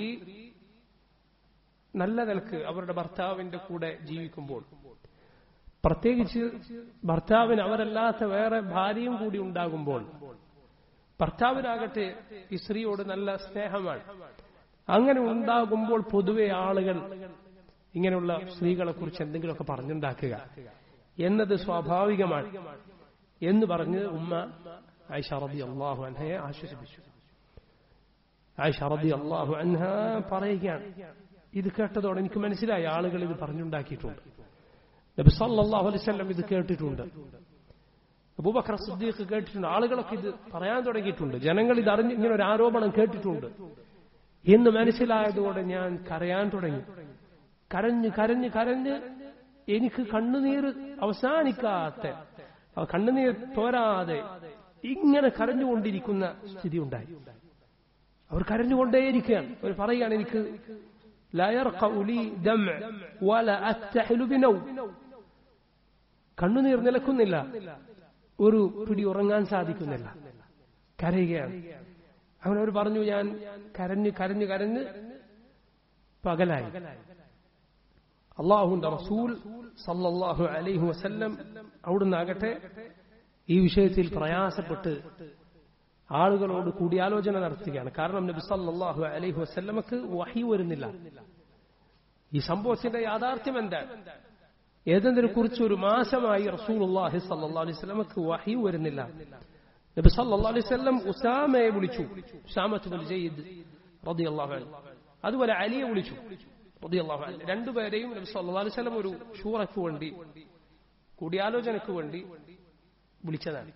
നല്ല നിലക്ക് അവരുടെ ഭർത്താവിന്റെ കൂടെ ജീവിക്കുമ്പോൾ പ്രത്യേകിച്ച് ഭർത്താവിന് അവരല്ലാത്ത വേറെ ഭാര്യയും കൂടി ഉണ്ടാകുമ്പോൾ ഭർത്താവിനാകട്ടെ ഈ സ്ത്രീയോട് നല്ല സ്നേഹമാണ് അങ്ങനെ ഉണ്ടാകുമ്പോൾ പൊതുവെ ആളുകൾ ഇങ്ങനെയുള്ള സ്ത്രീകളെ കുറിച്ച് എന്തെങ്കിലുമൊക്കെ പറഞ്ഞുണ്ടാക്കുക എന്നത് സ്വാഭാവികമാണ് എന്ന് പറഞ്ഞ് ഉമ്മ ആയിഷ റബി അള്ളാഹു അൻഹയെ ആശ്വസിപ്പിച്ചു ആയിഷ റതി അള്ളാഹു അൻഹ പറയുകയാണ് ഇത് കേട്ടതോടെ എനിക്ക് മനസ്സിലായി ആളുകൾ ഇത് പറഞ്ഞുണ്ടാക്കിയിട്ടുണ്ട് നബി സല്ലല്ലാഹു അലൈഹി വസല്ലം ഇത് കേട്ടിട്ടുണ്ട് അബൂബക്കർ സിദ്ദീഖ് കേട്ടിട്ടുണ്ട് ആളുകളൊക്കെ ഇത് പറയാൻ തുടങ്ങിയിട്ടുണ്ട് ജനങ്ങൾ ഇത് അറിഞ്ഞ് ഇങ്ങനെ ഒരു ആരോപണം കേട്ടിട്ടുണ്ട് എന്ന് മനസ്സിലായതോടെ ഞാൻ കരയാൻ തുടങ്ങി കരഞ്ഞ് കരഞ്ഞ് കരഞ്ഞ് എനിക്ക് കണ്ണുനീർ അവസാനിക്കാത്ത ആ കണ്ണുനീർ തോരാതെ ഇങ്ങനെ കരഞ്ഞുകൊണ്ടിരിക്കുന്ന സ്ഥിതി ഉണ്ടായി അവർ കരഞ്ഞുകൊണ്ടേയിരിക്കുകയാണ് അവർ പറയുകയാണ് എനിക്ക് لا يرقى لي دمع ولا أتحل بنوم കണ്ണുനീർ നിലക്കുന്നില്ല ഒരു പിടി ഉറങ്ങാൻ സാധിക്കുന്നില്ല കരയുകയാണ് അങ്ങനെ അവർ പറഞ്ഞു ഞാൻ കരഞ്ഞ് കരഞ്ഞ് കരഞ്ഞ് പകലായി അള്ളാഹുന്റെ റസൂൽ സല്ലല്ലാഹു അലൈഹി വസല്ലം അവിടുന്ന് ആകട്ടെ ഈ വിഷയത്തിൽ പ്രയാസപ്പെട്ട് ആളുകളോട് കൂടിയാലോചന നടത്തുകയാണ് കാരണം നബി സല്ലല്ലാഹു അലൈഹി വസല്ലമക്ക് വഹി വരുന്നില്ല ഈ സംഭവത്തിന്റെ യാഥാർത്ഥ്യം എന്താണ് ഏതെന്തിനെ കുറിച്ച് ഒരു മാസമായി റസൂലുള്ളാഹി സല്ലല്ലാഹു അലൈഹി വസല്ലമക്ക് വഹി വരുന്നില്ല നബി സല്ലല്ലാഹു അലൈഹി വസല്ലം ഉസാമയെ വിളിച്ചു ഉസാമത്ത് ബിൻ സയ്യിദ് റളിയല്ലാഹു അൻഹു അതുപോലെ അലിയെ വിളിച്ചു റളിയല്ലാഹു അൻഹു രണ്ടുപേരെയും നബി സല്ലല്ലാഹു അലൈഹി വസല്ലം ഒരു ഷൂറയ്ക്ക് വേണ്ടി കൂടിയാലോചനയ്ക്ക് വേണ്ടി വിളിച്ചതാണ്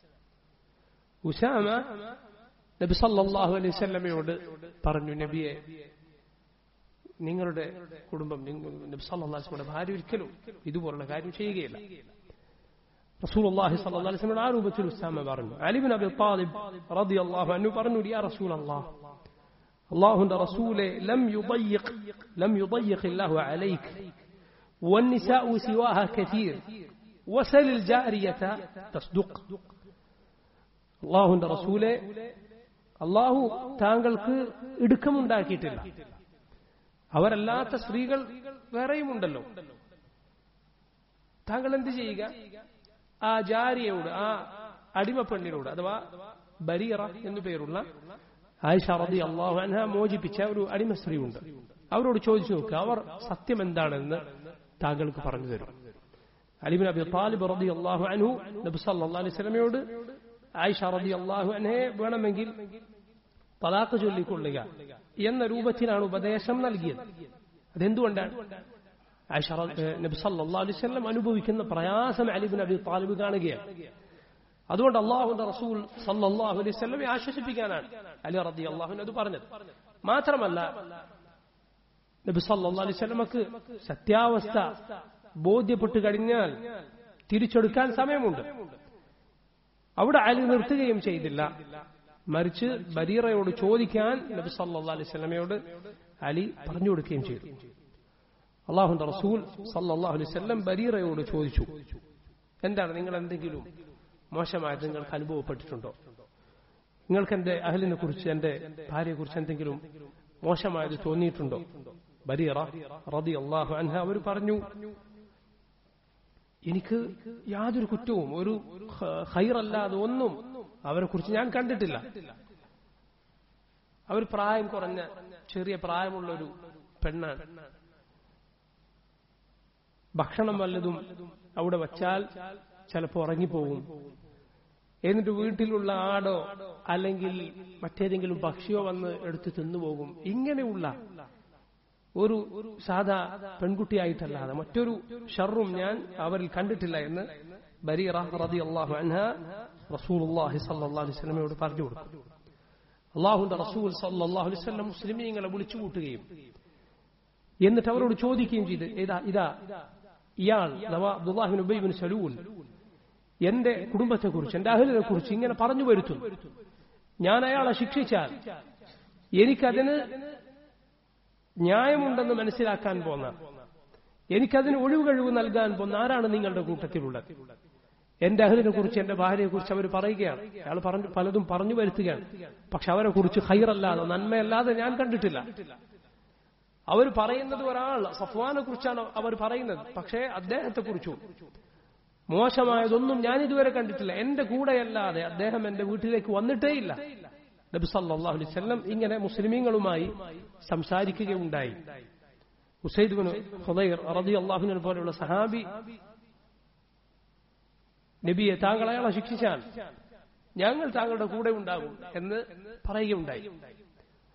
ഉസാമ നബി സല്ലല്ലാഹു അലൈഹി വസല്ലമയോട് പറഞ്ഞു നബിയെ നിങ്ങളുടെ കുടുംബം നബി സല്ലല്ലാഹു അലൈഹി വസല്ലമയുടെ ഭാര്യ ഒരിക്കലും ഇതുപോലുള്ള കാര്യം ചെയ്യുകയില്ല റസൂലുള്ളാഹി സ്വല്ലല്ലാഹു അലൈഹി വസല്ലം ആ രൂപത്തിൽ ഉസാമ പറഞ്ഞു അലി ബിൻ അബി താലിബ് റളിയല്ലാഹു അൻഹു പറഞ്ഞു യാ റസൂലല്ലാഹ് അല്ലാഹുവിന്റെ റസൂലെ ലം യുضيق ലം يضيق الله عليك والنساء سواها كثير وسل الجارية تصدق അള്ളാഹുന്റെ റസൂലെ അള്ളാഹു താങ്കൾക്ക് ഇടുക്കമുണ്ടാക്കിയിട്ടില്ല അവരല്ലാത്ത സ്ത്രീകൾ വേറെയുമുണ്ടല്ലോ താങ്കൾ എന്ത് ചെയ്യുക ആ ജാരിയോട് ആ അടിമപ്പെണ്ണിനോട് അഥവാ ബരീറ എന്നു പേരുള്ള ആയിഷ റതി അള്ളാഹു അൻഹ മോചിപ്പിച്ച ഒരു അടിമ സ്ത്രീയുണ്ട് അവരോട് ചോദിച്ചു നോക്കുക അവർ സത്യം എന്താണെന്ന് താങ്കൾക്ക് പറഞ്ഞു തരും അലിബിൻ അബി താലിബ് റതി അള്ളാഹു അൻഹു നബി സല്ലല്ലാഹു അലൈഹി വസല്ലമയോട് ആയിഷ റതി അള്ളാഹു അൻഹയെ വേണമെങ്കിൽ തലാക്ക് ചൊല്ലിക്കൊള്ളുക എന്ന രൂപത്തിലാണ് ഉപദേശം നൽകിയത് അതെന്തുകൊണ്ടാണ് ആയിഷ നബി സല്ലല്ലാഹു അലൈഹി വസല്ലം അനുഭവിക്കുന്ന പ്രയാസം അലിബിൻ അബി താലിബ് കാണുകയാണ് അതുകൊണ്ട് അള്ളാഹുന്റെ റസൂൽ സല്ലല്ലാഹു അലൈഹി വസല്ലമെ ആശ്വസിപ്പിക്കാനാണ് അലി റതി അള്ളാഹുവിന് അത് പറഞ്ഞത് മാത്രമല്ല നബി സല്ലല്ലാഹു അലൈഹി വസല്ലമക്ക് സത്യാവസ്ഥ ബോധ്യപ്പെട്ടു കഴിഞ്ഞാൽ തിരിച്ചെടുക്കാൻ സമയമുണ്ട് അവിടെ അലി നിർത്തുകയും ചെയ്തില്ല മറിച്ച് ബരീറയോട് ചോദിക്കാൻ നബി സല്ലല്ലാഹു അലൈഹി വസല്ലമയോട് അലി പറഞ്ഞു കൊടുക്കുകയും ചെയ്തു അള്ളാഹുന്റെ റസൂൽ സല്ലല്ലാഹു അലൈഹി വസല്ലം ബരീറയോട് ചോദിച്ചു എന്താണ് നിങ്ങൾ എന്തെങ്കിലും മോശമായത് നിങ്ങൾക്ക് അനുഭവപ്പെട്ടിട്ടുണ്ടോ നിങ്ങൾക്ക് എന്റെ അഹലിനെ കുറിച്ച് എന്റെ ഭാര്യയെ കുറിച്ച് എന്തെങ്കിലും മോശമായത് തോന്നിയിട്ടുണ്ടോ ബരീറ റതി അള്ളാഹു അൻഹ അവർ പറഞ്ഞു എനിക്ക് യാതൊരു കുറ്റവും ഒരു ഹൈറല്ലാതെ ഒന്നും അവരെ കുറിച്ച് ഞാൻ കണ്ടിട്ടില്ല അവർ പ്രായം കുറഞ്ഞ ചെറിയ പ്രായമുള്ള ഒരു പെണ്ണാണ് ഭക്ഷണം വല്ലതും അവിടെ വച്ചാൽ ചിലപ്പോൾ ഉറങ്ങിപ്പോകും എന്നിട്ട് വീട്ടിലുള്ള ആടോ അല്ലെങ്കിൽ മറ്റേതെങ്കിലും പക്ഷിയോ വന്ന് എടുത്ത് തിന്നുപോകും ഇങ്ങനെയുള്ള ഒരു സാധാ പെൺകുട്ടിയായിട്ടല്ലാതെ മറ്റൊരു ഷർറും ഞാൻ അവരിൽ കണ്ടിട്ടില്ല എന്ന് ബരീറ റതി അള്ളാഹു അൻഹ റസൂലുള്ളാഹി സല്ലല്ലാഹു അലൈഹി വസല്ലമയോട് പറഞ്ഞു കൊടുക്കും അള്ളാഹുന്റെ റസൂൽ സല്ലല്ലാഹു അലൈഹി വസല്ലം മുസ്ലിമീങ്ങളെ വിളിച്ചു കൂട്ടുകയും എന്നിട്ട് അവരോട് ചോദിക്കുകയും ചെയ്ത് ഇതാ ഇതാ ഇയാൾ അബ്ദുല്ലാഹിബിൻ ഉബൈബിൻ സലൂൽ എന്റെ കുടുംബത്തെക്കുറിച്ച് എന്റെ അഹലിനെ കുറിച്ച് ഇങ്ങനെ പറഞ്ഞു വരുത്തും ഞാൻ അയാളെ ശിക്ഷിച്ചാൽ എനിക്കതിന് ന്യായമുണ്ടെന്ന് മനസ്സിലാക്കാൻ പോന്ന എനിക്കതിന് ഒഴിവ് കഴിവ് നൽകാൻ പോന്ന ആരാണ് നിങ്ങളുടെ കൂട്ടത്തിലുള്ളത് എന്റെ അഹലിനെ കുറിച്ച് എന്റെ ഭാര്യയെ കുറിച്ച് അവർ പറയുകയാണ് അയാൾ പറഞ്ഞു പലതും പറഞ്ഞു വരുത്തുകയാണ് പക്ഷെ അവരെ കുറിച്ച് ഹൈറല്ലാതെ നന്മയല്ലാതെ ഞാൻ കണ്ടിട്ടില്ല അവർ പറയുന്നത് ഒരാൾ സഫ്വാനെ കുറിച്ചാണ് അവർ പറയുന്നത് പക്ഷേ അദ്ദേഹത്തെ കുറിച്ചും മോശമായതൊന്നും ഞാൻ ഇതുവരെ കണ്ടിട്ടില്ല എന്റെ കൂടെയല്ലാതെ അദ്ദേഹം എന്റെ വീട്ടിലേക്ക് വന്നിട്ടേയില്ല നബി സല്ലല്ലാഹു അലൈഹി വസല്ലം ഇങ്ങനെ മുസ്ലിമീങ്ങളുമായി സംസാരിക്കുകയുണ്ടായി ഉസൈദ് ബിൻ ഹുദൈർ റളിയല്ലാഹുവിനെ പോലെയുള്ള സഹാബി നബിയെ താങ്കൾ അയാളെ ശിക്ഷിച്ചാൽ ഞങ്ങൾ താങ്കളുടെ കൂടെ ഉണ്ടാകും എന്ന് പറയുകയുണ്ടായി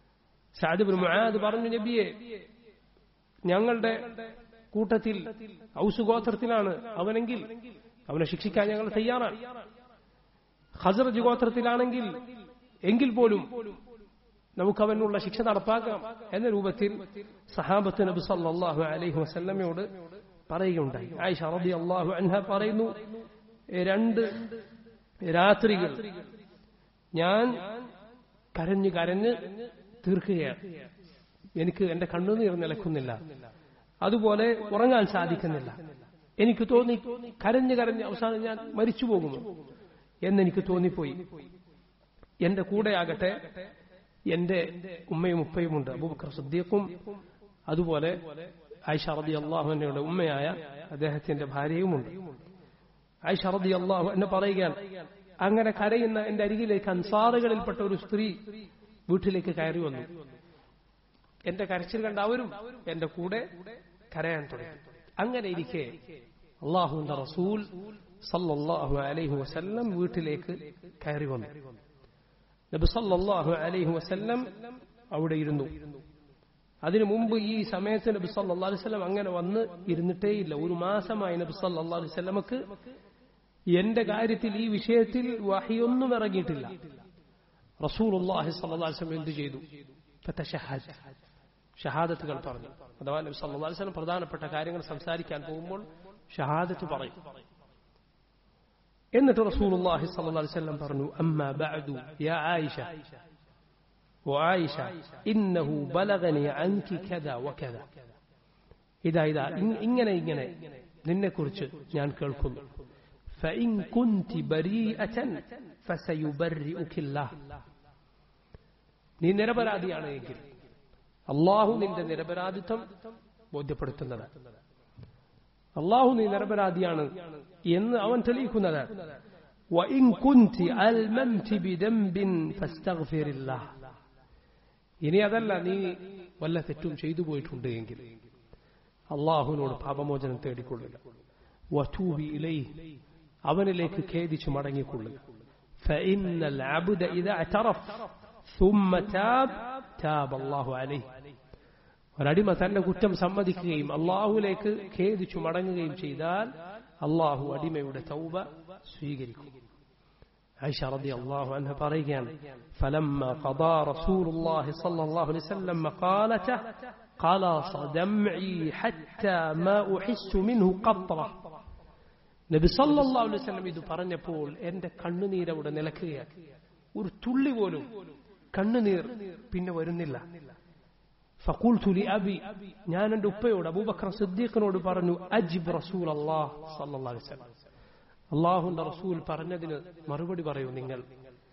സാദിബിൻ മുആദ് പറഞ്ഞു നബിയെ ഞങ്ങളുടെ കൂട്ടത്തിൽ ഔസ് ഗോത്രത്തിലാണ് അവനെങ്കിൽ അവനെ ശിക്ഷിക്കാൻ ഞങ്ങൾ തയ്യാറാണ് ഖസറജ് ഗോത്രത്തിലാണെങ്കിൽ എങ്കിൽ പോലും നമുക്ക് അവനുള്ള ശിക്ഷ നടപ്പാക്കാം എന്ന രൂപത്തിൽ സഹാബത്ത് നബി സല്ലല്ലാഹു അലൈഹി വസല്ലമയോട് പറയുകയുണ്ടായി ആയിഷ റളിയല്ലാഹു അൻഹ പറയുന്നു രണ്ട് രാത്രികൾ ഞാൻ കരഞ്ഞ് കരഞ്ഞ് തീർക്കുകയാണ് എനിക്ക് എന്റെ കണ്ണുനീർ നിലക്കുന്നില്ല അതുപോലെ ഉറങ്ങാൻ സാധിക്കുന്നില്ല എനിക്ക് തോന്നി കരഞ്ഞ് കരഞ്ഞ് അവസാനം ഞാൻ മരിച്ചു പോകുമോ എന്നെനിക്ക് തോന്നിപ്പോയി എന്റെ കൂടെയാകട്ടെ എന്റെ ഉമ്മയും ഉപ്പയുമുണ്ട് അബൂബക്കർ സദ്ദീഖും അതുപോലെ ആയിഷ റതി അള്ളാഹുവിന്റെ ഉമ്മയായ അദ്ദേഹത്തിന്റെ ഭാര്യയുമുണ്ട് ആയിഷ റതി അള്ളാഹു എന്നെ പറയുകയാണ് അങ്ങനെ കരയുന്ന എന്റെ അരികിലേക്ക് അൻസാറുകളിൽപ്പെട്ട ഒരു സ്ത്രീ വീട്ടിലേക്ക് കയറി വന്നു എന്റെ കരച്ചിൽ കണ്ട അവരും എന്റെ കൂടെ കരയാൻ തുടങ്ങി അങ്ങനെ ഇരിക്കെ അള്ളാഹുവിന്റെ റസൂൽ സല്ലല്ലാഹു അലൈഹി വസല്ലം വീട്ടിലേക്ക് കയറി വന്നു നബി സല്ലല്ലാഹു അലൈഹി വസല്ലം അവിടെ ഇരുന്നു അതിനു മുമ്പ് ഈ സമയത്ത് നബി സല്ലല്ലാഹു അലൈഹി വസല്ലം അങ്ങനെ വന്ന് ഇരുന്നിട്ടേയില്ല ഒരു മാസമായി നബി സല്ലല്ലാഹു അലൈഹി വസല്ലമക്ക് എന്റെ കാര്യത്തിൽ ഈ വിഷയത്തിൽ വഹിയൊന്നും ഇറങ്ങിയിട്ടില്ല റസൂലുള്ളാഹി സല്ലല്ലാഹു അലൈഹി വസല്ലം എന്ത് ചെയ്തു ഫതശഹദ ഷഹാദത്തുകൾ പറഞ്ഞു അഥവാ നബി സല്ലല്ലാഹു അലൈഹി വസല്ലം പ്രധാനപ്പെട്ട കാര്യങ്ങൾ സംസാരിക്കാൻ പോകുമ്പോൾ ഷഹാദത്ത് പറയും എന്നിട്ട് റസൂലുള്ളാഹി സ്വല്ലല്ലാഹു അലൈഹി വസല്ലം പറഞ്ഞു അമ്മാ ബഅദു യാ ആയിഷ وعائشة إنه بلغني عنك كذا وكذا ഇതാ ഇതാ ഇങ്ങനെ ഇങ്ങനെ നിന്നെക്കുറിച്ച് ഞാൻ കേൾക്കുന്നു فإن كنت بريئة فسيبرئك الله നീ നിരപരാധിയാണ് എങ്കിൽ അള്ളാഹു നിന്റെ നിരപരാധിത്വം ബോധ്യപ്പെടുത്തുന്നത് അള്ളാഹു നീ നിരപരാധിയാണ് എന്ന് അവൻ തെളിയിക്കുന്നതാണ് وإن كنت ألممت بذنب فاستغفر الله ഇനി അതല്ല നീ വല്ല തെറ്റും ചെയ്തു പോയിട്ടുണ്ട് എങ്കിൽ അള്ളാഹുവിനോട് പാപമോചനം തേടിക്കൊള്ളുക വറ്റൂബി ഇലൈ അവനിലേക്ക് ഖേദിച്ചു മടങ്ങിക്കൊള്ളുക فإن العبد إذا اعترف ثم تاب تاب الله عليه ഒരടിമ തന്റെ കുറ്റം സമ്മതിക്കുകയും അള്ളാഹുലേക്ക് ഖേദിച്ചു മടങ്ങുകയും ചെയ്താൽ അള്ളാഹു അടിമയുടെ തൗബ സ്വീകരിക്കും عائشة رضي الله عنها പറയുകയാണ് فلما قضى رسول الله صلى الله عليه وسلم مقالته قلص دمعي حتى ما أحس منه قطرة നബി സല്ലല്ലാഹു അലൈഹി വസല്ലം ഇത് പറഞ്ഞപ്പോൾ എന്റെ കണ്ണുനീർ അവിടെ നിലക്കുകയാണ് ഒരു തുള്ളി പോലും കണ്ണുനീർ പിന്നെ വരുന്നില്ല ഫഖൂൽതു ലി അബി ഞാൻ എന്റെ ഉപ്പയോട് അബൂബക്കർ സിദ്ദീഖിനോട് പറഞ്ഞു അജിബ് റസൂൽ അല്ലാഹ് സല്ലല്ലാഹു അലൈഹി വസല്ലം അള്ളാഹുന്റെ റസൂൽ പറഞ്ഞതിന് മറുപടി പറയൂ നിങ്ങൾ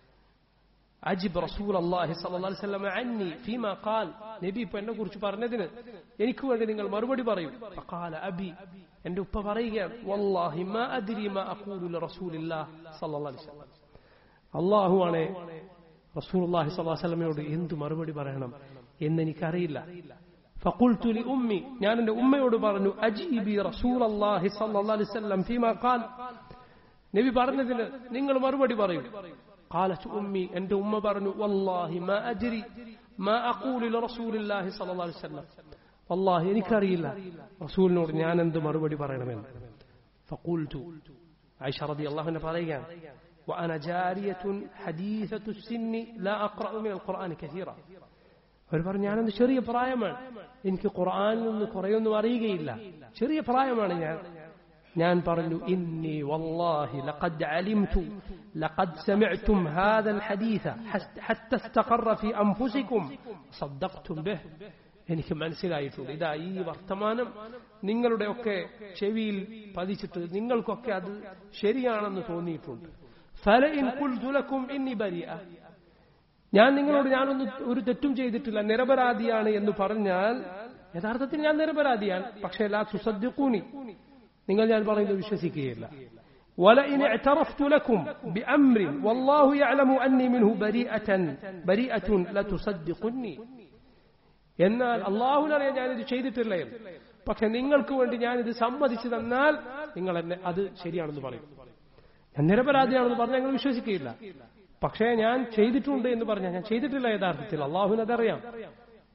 അജിബ് റസൂൽ അള്ളാഹി സല്ലല്ലാഹു അലൈഹി വസല്ലം അന്നി ഫീമാ ഖാൽ നബി ഇപ്പൊ എന്നെ കുറിച്ച് പറഞ്ഞതിന് എനിക്ക് വേണ്ടി നിങ്ങൾ മറുപടി പറയൂ ഫഖാല അബി എന്റെ ഉപ്പ പറയുകയാണ് വല്ലാഹി മാ അദ്രി മാ അഖൂലു ലറസൂലില്ലാഹ് സല്ലല്ലാഹു അലൈഹി വസല്ലം അള്ളാഹുവാണ് റസൂലുള്ളാഹി സ്വല്ലല്ലാഹു അലൈഹി വസല്ലമയോട് എന്ത് മറുപടി പറയണം എന്ന് എനിക്കറിയില്ല فقلت لأمي ഞാൻ എന്റെ ഉമ്മയോട് പറഞ്ഞു അജീബി റസൂൽ അള്ളാഹി സല്ലല്ലാഹു അലൈഹി വസല്ലം ഫീമാ ഖാൽ നബി പറഞ്ഞതിന് നിങ്ങൾ മറുപടി പറയൂ قالت أمي എന്റെ ഉമ്മ പറഞ്ഞു والله ما أدري ما أقول لرسول الله صلى الله عليه وسلم والله എനിക്കറിയില്ല റസൂലിനോട് ഞാൻ എന്ത് മറുപടി പറയണമെന്ന് فقلت عائشة رضي الله عنها പറയുകയാണ് وأنا جارية حديثة السن لا أقرأ من القرآن كثيرا അവർ പറഞ്ഞു ഞാനൊന്ന് ചെറിയ പ്രായമാണ് എനിക്ക് ഖുർആനിൽ നിന്ന് കുറേയൊന്നും അറിയുകയില്ല ചെറിയ പ്രായമാണ് ഞാൻ ഞാൻ പറഞ്ഞു ഇന്നി വല്ലാഹി ലഖദ് അലിംതു ലഖദ് സമിഅ്തും ഹാദൽ ഹദീസ ഹത്ത ഇസ്തഖറ ഫീ അൻഫുസികും സദ്ദഖ്തും ബിഹ് എനിക്ക് മനസ്സിലായിട്ടുണ്ട് ഇതാ ഈ വർത്തമാനം നിങ്ങളുടെ ഒക്കെ ചെവിയിൽ പതിച്ചിട്ട് നിങ്ങൾക്കൊക്കെ അത് ശരിയാണെന്ന് തോന്നിയിട്ടുണ്ട് ഫലഇൻ ഖുൽതു ലക്കും ഇന്നി ബരിഅ ഞാൻ നിങ്ങളോട് ഞാനൊന്ന് ഒരു തെറ്റും ചെയ്തിട്ടില്ല നിരപരാധിയാണ് എന്ന് പറഞ്ഞാൽ യഥാർത്ഥത്തിൽ ഞാൻ നിരപരാധിയാണ് പക്ഷേ ലാ സുസദ്ദിഖൂനി നിങ്ങൾ ഞാൻ പറയുന്നത് വിശ്വസിക്കുകയില്ല ولئن اعترفت لكم بأمر والله يعلم أني منه بريئة بريئة لتصدقني എന്നാൽ അള്ളാഹുനറിയാൻ ഞാനിത് ചെയ്തിട്ടില്ല പക്ഷെ നിങ്ങൾക്ക് വേണ്ടി ഞാനിത് സമ്മതിച്ചു തന്നാൽ നിങ്ങൾ എന്നെ അത് ശരിയാണെന്ന് പറയും ഞാൻ നിരപരാധിയാണെന്ന് പറഞ്ഞാൽ നിങ്ങൾ വിശ്വസിക്കുകയില്ല പക്ഷേ ഞാൻ ചെയ്തിട്ടുണ്ട് എന്ന് പറഞ്ഞാൽ ഞാൻ ചെയ്തിട്ടില്ല യഥാർത്ഥത്തിൽ അള്ളാഹുവിന് അതറിയാം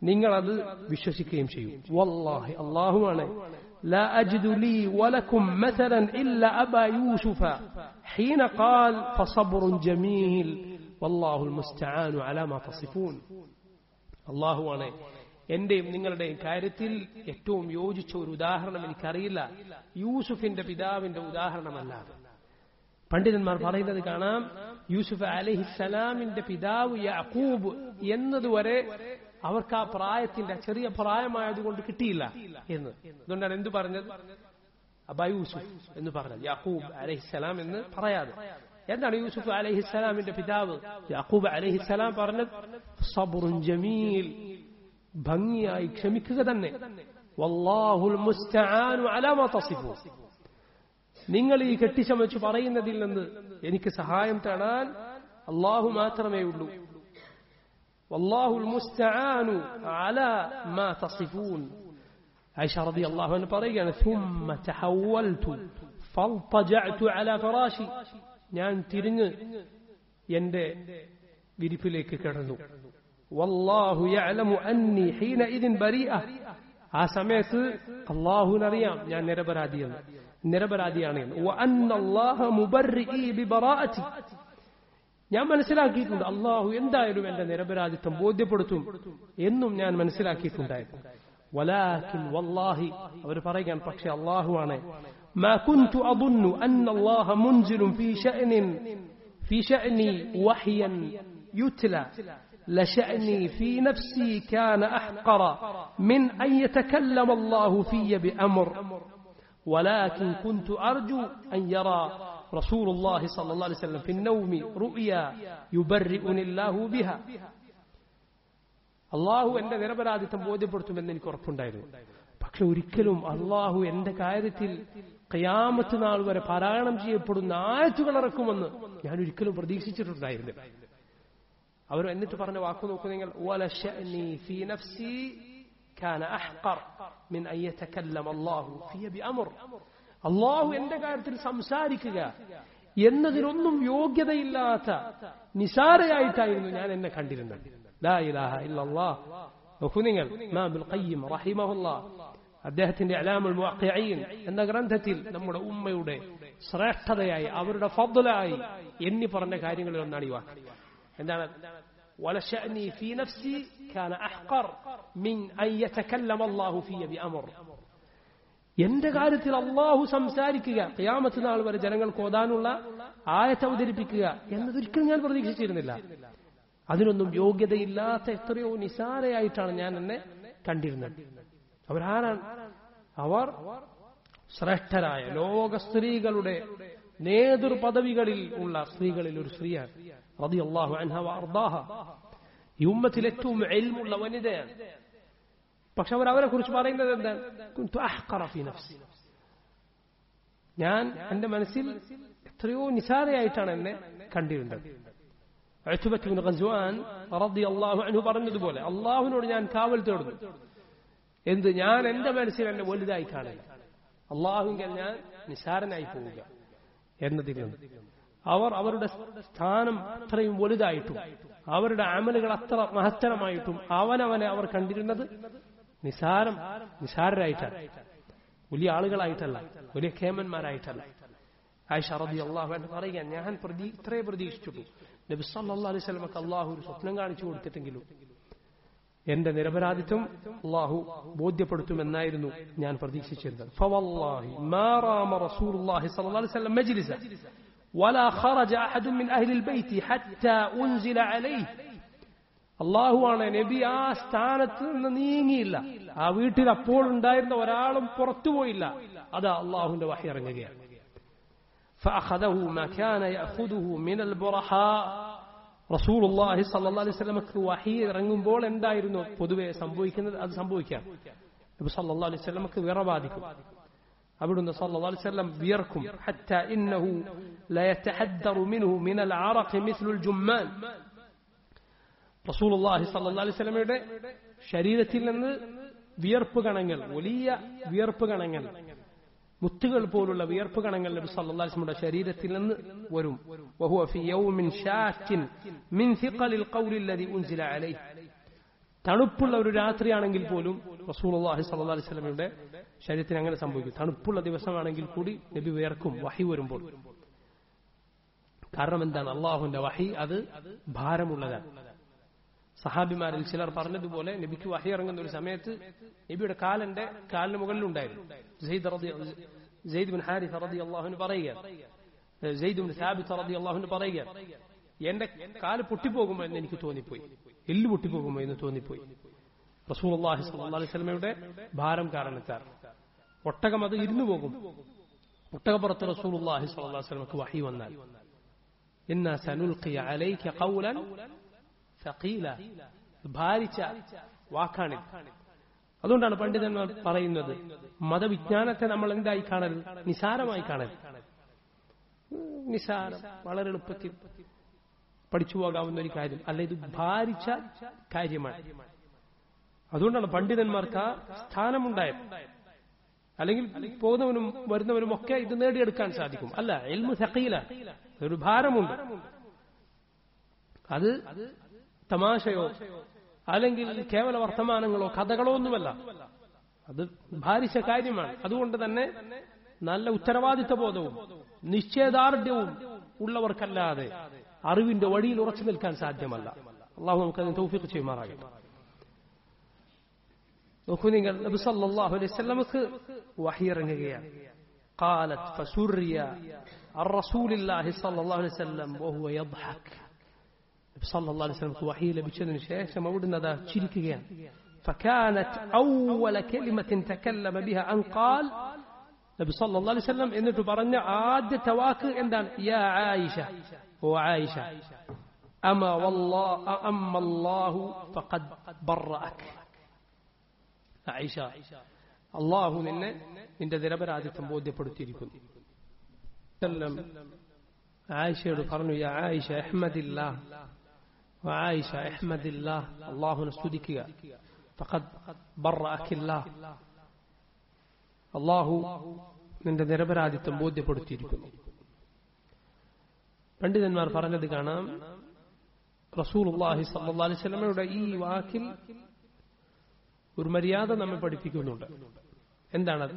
നിങ്ങളത് വിശ്വസിക്കുകയും ചെയ്യും വല്ലാഹി അള്ളാഹുവാണ് لا أجد لي ولكم مثلا إلا أبا يوسف حين قال فصبر جميل والله المستعان على ما تصفون الله ആണ് എന്റെയും നിങ്ങളുടെയും കാര്യത്തിൽ ഏറ്റവും യോജിച്ച ഒരു ഉദാഹരണം എനിക്കറിയില്ല യൂസുഫിന്റെ പിതാവിന്റെ ഉദാഹരണമല്ലാതെ പണ്ഡിതന്മാർ പറയുന്നത് കാണാം യൂസുഫ് അലഹിസലാമിന്റെ പിതാവ് യാക്കൂബ് എന്നതുവരെ അവർക്ക് ആ പ്രായത്തിന്റെ ചെറിയ പ്രായമായതുകൊണ്ട് കിട്ടിയില്ല എന്ന് അതുകൊണ്ടാണ് എന്തു പറഞ്ഞത് അബാ യൂസുഫ് എന്ന് പറഞ്ഞത് യാക്കൂബ് അലഹിസലാം എന്ന് പറയാതെ എന്താണ് യൂസുഫ് അലഹിസലാമിന്റെ പിതാവ് യാക്കൂബ് അലഹിസലാം പറഞ്ഞത് സബുറുൻ ജമീൽ ഭംഗിയായി ക്ഷമിക്കുക തന്നെ വല്ലാഹുൽ മുസ്തആനു അലാ മാ തസിഫു നിങ്ങൾ ഈ കെട്ടിച്ചമച്ച് പറയുന്നതിൽ നിന്ന് എനിക്ക് സഹായം തേടാൻ അള്ളാഹു മാത്രമേ ഉള്ളൂ والله المستعان على ما تصفون عائشة رضي الله عنها പറയുകയാണ് ثم تحولت فالتجعت على فراشي ഞാൻ തിരിഞ്ഞ് എന്റെ വിരിപ്പിലേക്ക് കിടന്നു വല്ലാഹു യഅലമു അന്നി ഹീനഇദിൻ ബരീഅ ആ സമയത്ത് അള്ളാഹുവിനറിയാം ഞാൻ നിരപരാധിയെന്ന് നിരപരാധിയാണ് എന്ന് വഅന്ന അല്ലാഹ മുബർരിഇ ബിബറാഅതി ഞാൻ മനസ്സിലാക്കിയിട്ടുണ്ട് അള്ളാഹു എന്തായാലും എന്റെ നിരപരാധിത്വം ബോധ്യപ്പെടുത്തും എന്നും ഞാൻ മനസ്സിലാക്കിയിട്ടുണ്ടായിരുന്നു വലാക്കിൻ വല്ലാഹി അവർ പറയുകയാണ് പക്ഷെ അള്ളാഹുവാണ് ما كنت أظن أن الله منزل في شأن في شأني وحيا يتلى لشأني في نفسي كان أحقر من أن يتكلم الله في بأمر ولكن كنت أرجو أن يرى رسول الله صلى الله عليه وسلم في النوم رؤيا يبرئني الله بها അള്ളാഹു എന്റെ നിരപരാധിത്വം ബോധ്യപ്പെടുത്തുമെന്ന് എനിക്ക് ഉറപ്പുണ്ടായിരുന്നു പക്ഷെ ഒരിക്കലും അള്ളാഹു എന്റെ കാര്യത്തിൽ കയാമത്ത് നാൾ വരെ പാരായണം ചെയ്യപ്പെടുന്ന ആയത്തുകൾ ഇറക്കുമെന്ന് ഞാൻ ഒരിക്കലും പ്രതീക്ഷിച്ചിട്ടുണ്ടായിരുന്നില്ല അവർ എന്നിട്ട് പറഞ്ഞ വാക്കു നോക്കൂ നിങ്ങൾ അള്ളാഹു എന്റെ കാര്യത്തിൽ സംസാരിക്കുക എന്നതിനൊന്നും യോഗ്യതയില്ലാത്ത നിസാരയായിട്ടായിരുന്നു ഞാൻ എന്നെ കണ്ടിരുന്നത് ലാ ഇലാഹ ഇല്ലല്ലാഹ് നോക്കൂ നിങ്ങൾ ഇമാമുൽ ഖയ്യിം റഹിമഹുല്ലാഹ് അദ്ദേഹത്തിന്റെ അലാമുൽ മുഅഖിഈൻ എന്ന ഗ്രന്ഥത്തിൽ നമ്മുടെ ഉമ്മയുടെ ശ്രേഷ്ഠതയായി അവരുടെ ഫضലായി എണ്ണി പറഞ്ഞ കാര്യങ്ങളിൽ ഒന്നാണ് ഈ വാക്ക് എന്താണ് ولشأني في نفسي كان أحقر من أن يتكلم الله في بأمر എന്റെ കാര്യത്തിൽ അള്ളാഹു സംസാരിക്കുക ക്യാമത്ത് നാൾ വരെ ജനങ്ങൾക്ക് ഓതാനുള്ള ആയത്ത് അവതരിപ്പിക്കുക എന്നതൊരിക്കലും ഞാൻ പ്രതീക്ഷിച്ചിരുന്നില്ല അതിനൊന്നും യോഗ്യതയില്ലാത്ത എത്രയോ നിസാരയായിട്ടാണ് ഞാൻ എന്നെ കണ്ടിരുന്നത് അവരാരാണ് അവർ ശ്രേഷ്ഠരായ ലോക സ്ത്രീകളുടെ നേതൃ പദവികളിൽ ഉള്ള സ്ത്രീകളിൽ ഒരു സ്ത്രീയാണ് റതി അള്ളാഹു അൻഹ അർദാഹ ഈ ഉമ്മത്തിൽ ഏറ്റവും എൽമുള്ള വനിതയാണ് പക്ഷെ അവർ അവരെ കുറിച്ച് പറയുന്നത് എന്താണ് ഞാൻ എന്റെ മനസ്സിൽ എത്രയോ നിസാരയായിട്ടാണ് എന്നെ കണ്ടിരുന്നത് അൻഹു പറഞ്ഞതുപോലെ അള്ളാഹുവിനോട് ഞാൻ കാവൽ തേടുന്നു എന്ത് ഞാൻ എന്റെ മനസ്സിൽ എന്നെ വലുതായി കാണില്ല അള്ളാഹുങ്കൽ ഞാൻ നിസാരനായി പോവുക എന്നതിൽ നിന്ന് അവർ അവരുടെ സ്ഥാനം അത്രയും വലുതായിട്ടും അവരുടെ അമലുകൾ അത്ര മഹത്തരമായിട്ടും അവനവനെ അവർ കണ്ടിരുന്നത് നിസാരം നിസാരരായിട്ടാണ് വലിയ ആളുകളായിട്ടല്ല വലിയ ഖേമന്മാരായിട്ടല്ല ആയിഷ റബി അള്ളാഹു എന്ന് പറയുക ഞാൻ പ്രതി ഇത്രേ പ്രതീക്ഷിച്ചുള്ളൂ നബി സല്ലാ അലൈഹി സ്വലമക്ക് അള്ളാഹു ഒരു സ്വപ്നം കാണിച്ചു കൊടുത്തിട്ടെങ്കിലും എന്റെ നിരപരാധിത്വം അള്ളാഹു ബോധ്യപ്പെടുത്തുമെന്നായിരുന്നു ഞാൻ പ്രതീക്ഷിച്ചിരുന്നത് فوالله ما رام رسول الله صلى الله عليه وسلم مجلسا ولا خرج أحد من أهل البيت حتى أنزل عليه അള്ളാഹുവാണ് നബി ആ സ്ഥാനത്ത് നിന്ന് നീങ്ങിയില്ല ആ വീട്ടിൽ അപ്പോൾ ഉണ്ടായിരുന്ന ഒരാളും പുറത്തുപോയില്ല അത് അള്ളാഹുവിന്റെ വഹി ഇറങ്ങുകയാണ് فأخذه ما كان يأخذه من البرحاء റസൂൽ അള്ളാഹി സല്ലാ അലൈഹി സ്വലമക്ക് വഹി ഇറങ്ങുമ്പോൾ എന്തായിരുന്നു പൊതുവെ സംഭവിക്കുന്നത് അത് സംഭവിക്കാം നബി സല്ലാ അലൈഹി സ്വലമക്ക് വിറ ബാധിക്കും അവിടുന്ന് സല്ലാ അലൈഹി സ്വലം വിയർക്കും حتى إنه لا يتحدر منه من العرق مثل الجمان റസൂൽ അള്ളാഹി സല്ലാ അലൈഹി സ്വലമയുടെ ശരീരത്തിൽ നിന്ന് വിയർപ്പ് കണങ്ങൾ വലിയ വിയർപ്പ് കണങ്ങൾ മുത്തുകൾ പോലുള്ള വിയർപ്പ് കണങ്ങൾ നബി സല്ലല്ലാഹു അലൈഹി വസല്ലമയുടെ ശരീരത്തിൽ നിന്ന് വരും വഹുവ ഫി യൗമിൻ ഷാക്കിൻ മിൻ സിഖലിൽ ഖൗലി الذي انزل عليه തണുപ്പുള്ള ഒരു രാത്രിയാണെങ്കിൽ പോലും റസൂൽ അള്ളാഹി സല്ലാ അലൈഹി സ്വലമയുടെ ശരീരത്തിന് അങ്ങനെ സംഭവിക്കും തണുപ്പുള്ള ദിവസമാണെങ്കിൽ കൂടി നബി വേർക്കും വഹി വരുമ്പോൾ കാരണം എന്താണ് അള്ളാഹുവിന്റെ വഹി അത് ഭാരമുള്ളതാണ് സഹാബിമാരിൽ ചിലർ പറഞ്ഞതുപോലെ നബിക്ക് വഹി ഇറങ്ങുന്ന ഒരു സമയത്ത് നബിയുടെ കാലന്റെ കാലിന് മുകളിലുണ്ടായിരുന്നു സെയ്ദ് ബിൻ ഹാരിഫ് റതി അള്ളാഹുന് പറയുക സെയ്ദ് ബിൻ സാബിത്ത് റതി അള്ളാഹുന് പറയുക എന്റെ കാല് പൊട്ടിപ്പോകുമോ എന്ന് എനിക്ക് തോന്നിപ്പോയി എല്ല് പൊട്ടിപ്പോകുമോ എന്ന് തോന്നിപ്പോയി റസൂൽ അള്ളാഹി സല്ലാ അലൈഹി സ്വലമയുടെ ഭാരം കാരണത്താൽ ഒട്ടകം അത് ഇരുന്നു പോകും ഒട്ടകപ്പുറത്ത് റസൂൽ അള്ളാഹി സല്ലാ സ്വലമക്ക് വഹി വന്നാൽ ഇന്ന സനുൽഖിയ അലൈക ഖൗലൻ സഖീല ഭാരിച്ച വാക്കാണിത് അതുകൊണ്ടാണ് പണ്ഡിതന്മാർ പറയുന്നത് മതവിജ്ഞാനത്തെ നമ്മൾ എന്തായി കാണരുത് നിസാരമായി കാണരുത് നിസാരം വളരെ എളുപ്പത്തിൽ പഠിച്ചു പോകാവുന്ന ഒരു കാര്യം അല്ല ഇത് ഭാരിച്ച കാര്യമാണ് അതുകൊണ്ടാണ് പണ്ഡിതന്മാർക്ക് ആ സ്ഥാനമുണ്ടായത് അല്ലെങ്കിൽ പോകുന്നവനും വരുന്നവനും ഒക്കെ ഇത് നേടിയെടുക്കാൻ സാധിക്കും അല്ല എൽമു സഖീല ഒരു ഭാരമുണ്ട് അത് തമാശയോ അല്ലെങ്കിൽ കേവല വർത്തമാനങ്ങളോ കഥകളോ ഒന്നുമല്ല അത് ഭാരിച്ച കാര്യമാണ് അതുകൊണ്ട് തന്നെ നല്ല ഉത്തരവാദിത്ത ബോധവും നിശ്ചയദാർഢ്യവും ഉള്ളവർക്കല്ലാതെ അറിവിന്റെ വഴിയിൽ ഉറച്ചു നിൽക്കാൻ സാധ്യമല്ല അള്ളാഹു നമുക്ക് അതിന് തൗഫീഖ് ചെയ്യുമാറാകട്ടെ നോക്കൂ നിങ്ങൾ നബി സല്ലല്ലാഹു അലൈഹി വസല്ലമക്ക് വഹി ഇറങ്ങുകയാണ് قالت فسري الرسول الله صلى الله عليه وسلم وهو يضحك صلى الله عليه وسلم وحي لبشدن شيخ أودنا ذا تشركيان فكانت أول كلمة تكلم بها أن قال النبي صلى الله عليه وسلم إن تبرنا عاد تواك عندنا يا عائشة هو عائشة أما والله أما الله فقد برأك عائشة അള്ളാഹു നിന്നെ നിന്റെ നിരപരാധിത്വം ബോധ്യപ്പെടുത്തിയിരിക്കുന്നു ആയിഷയോട് പറഞ്ഞു യാ ആയിഷ അഹമ്മദില്ല ആയിഷ അഹമ്മദില്ല അള്ളാഹുനെ സ്തുതിക്കുക അള്ളാഹു നിന്റെ നിരപരാധിത്വം ബോധ്യപ്പെടുത്തിയിരിക്കുന്നു പണ്ഡിതന്മാർ പറഞ്ഞത് കാണാം റസൂൽ അള്ളാഹി സല്ലാ അലിസ്ലമയുടെ ഈ വാക്കിൽ ഒരു മര്യാദ നമ്മെ പഠിപ്പിക്കുന്നുണ്ട് എന്താണത്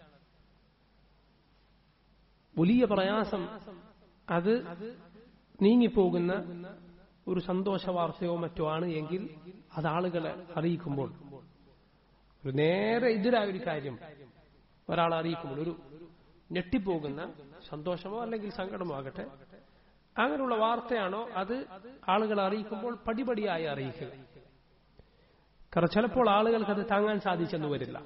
വലിയ പ്രയാസം അത് നീങ്ങിപ്പോകുന്ന ഒരു സന്തോഷ വാർത്തയോ മറ്റോ ആണ് എങ്കിൽ അത് ആളുകളെ അറിയിക്കുമ്പോൾ ഒരു നേരെ എതിരായ ഒരു കാര്യം ഒരാളെ അറിയിക്കുമ്പോൾ ഒരു ഞെട്ടിപ്പോകുന്ന സന്തോഷമോ അല്ലെങ്കിൽ സങ്കടമോ ആകട്ടെ അങ്ങനെയുള്ള വാർത്തയാണോ അത് ആളുകളെ അറിയിക്കുമ്പോൾ പടിപടിയായി അറിയിക്കുക കാരണം ചിലപ്പോൾ ആളുകൾക്ക് അത് താങ്ങാൻ സാധിച്ചെന്ന് വരില്ല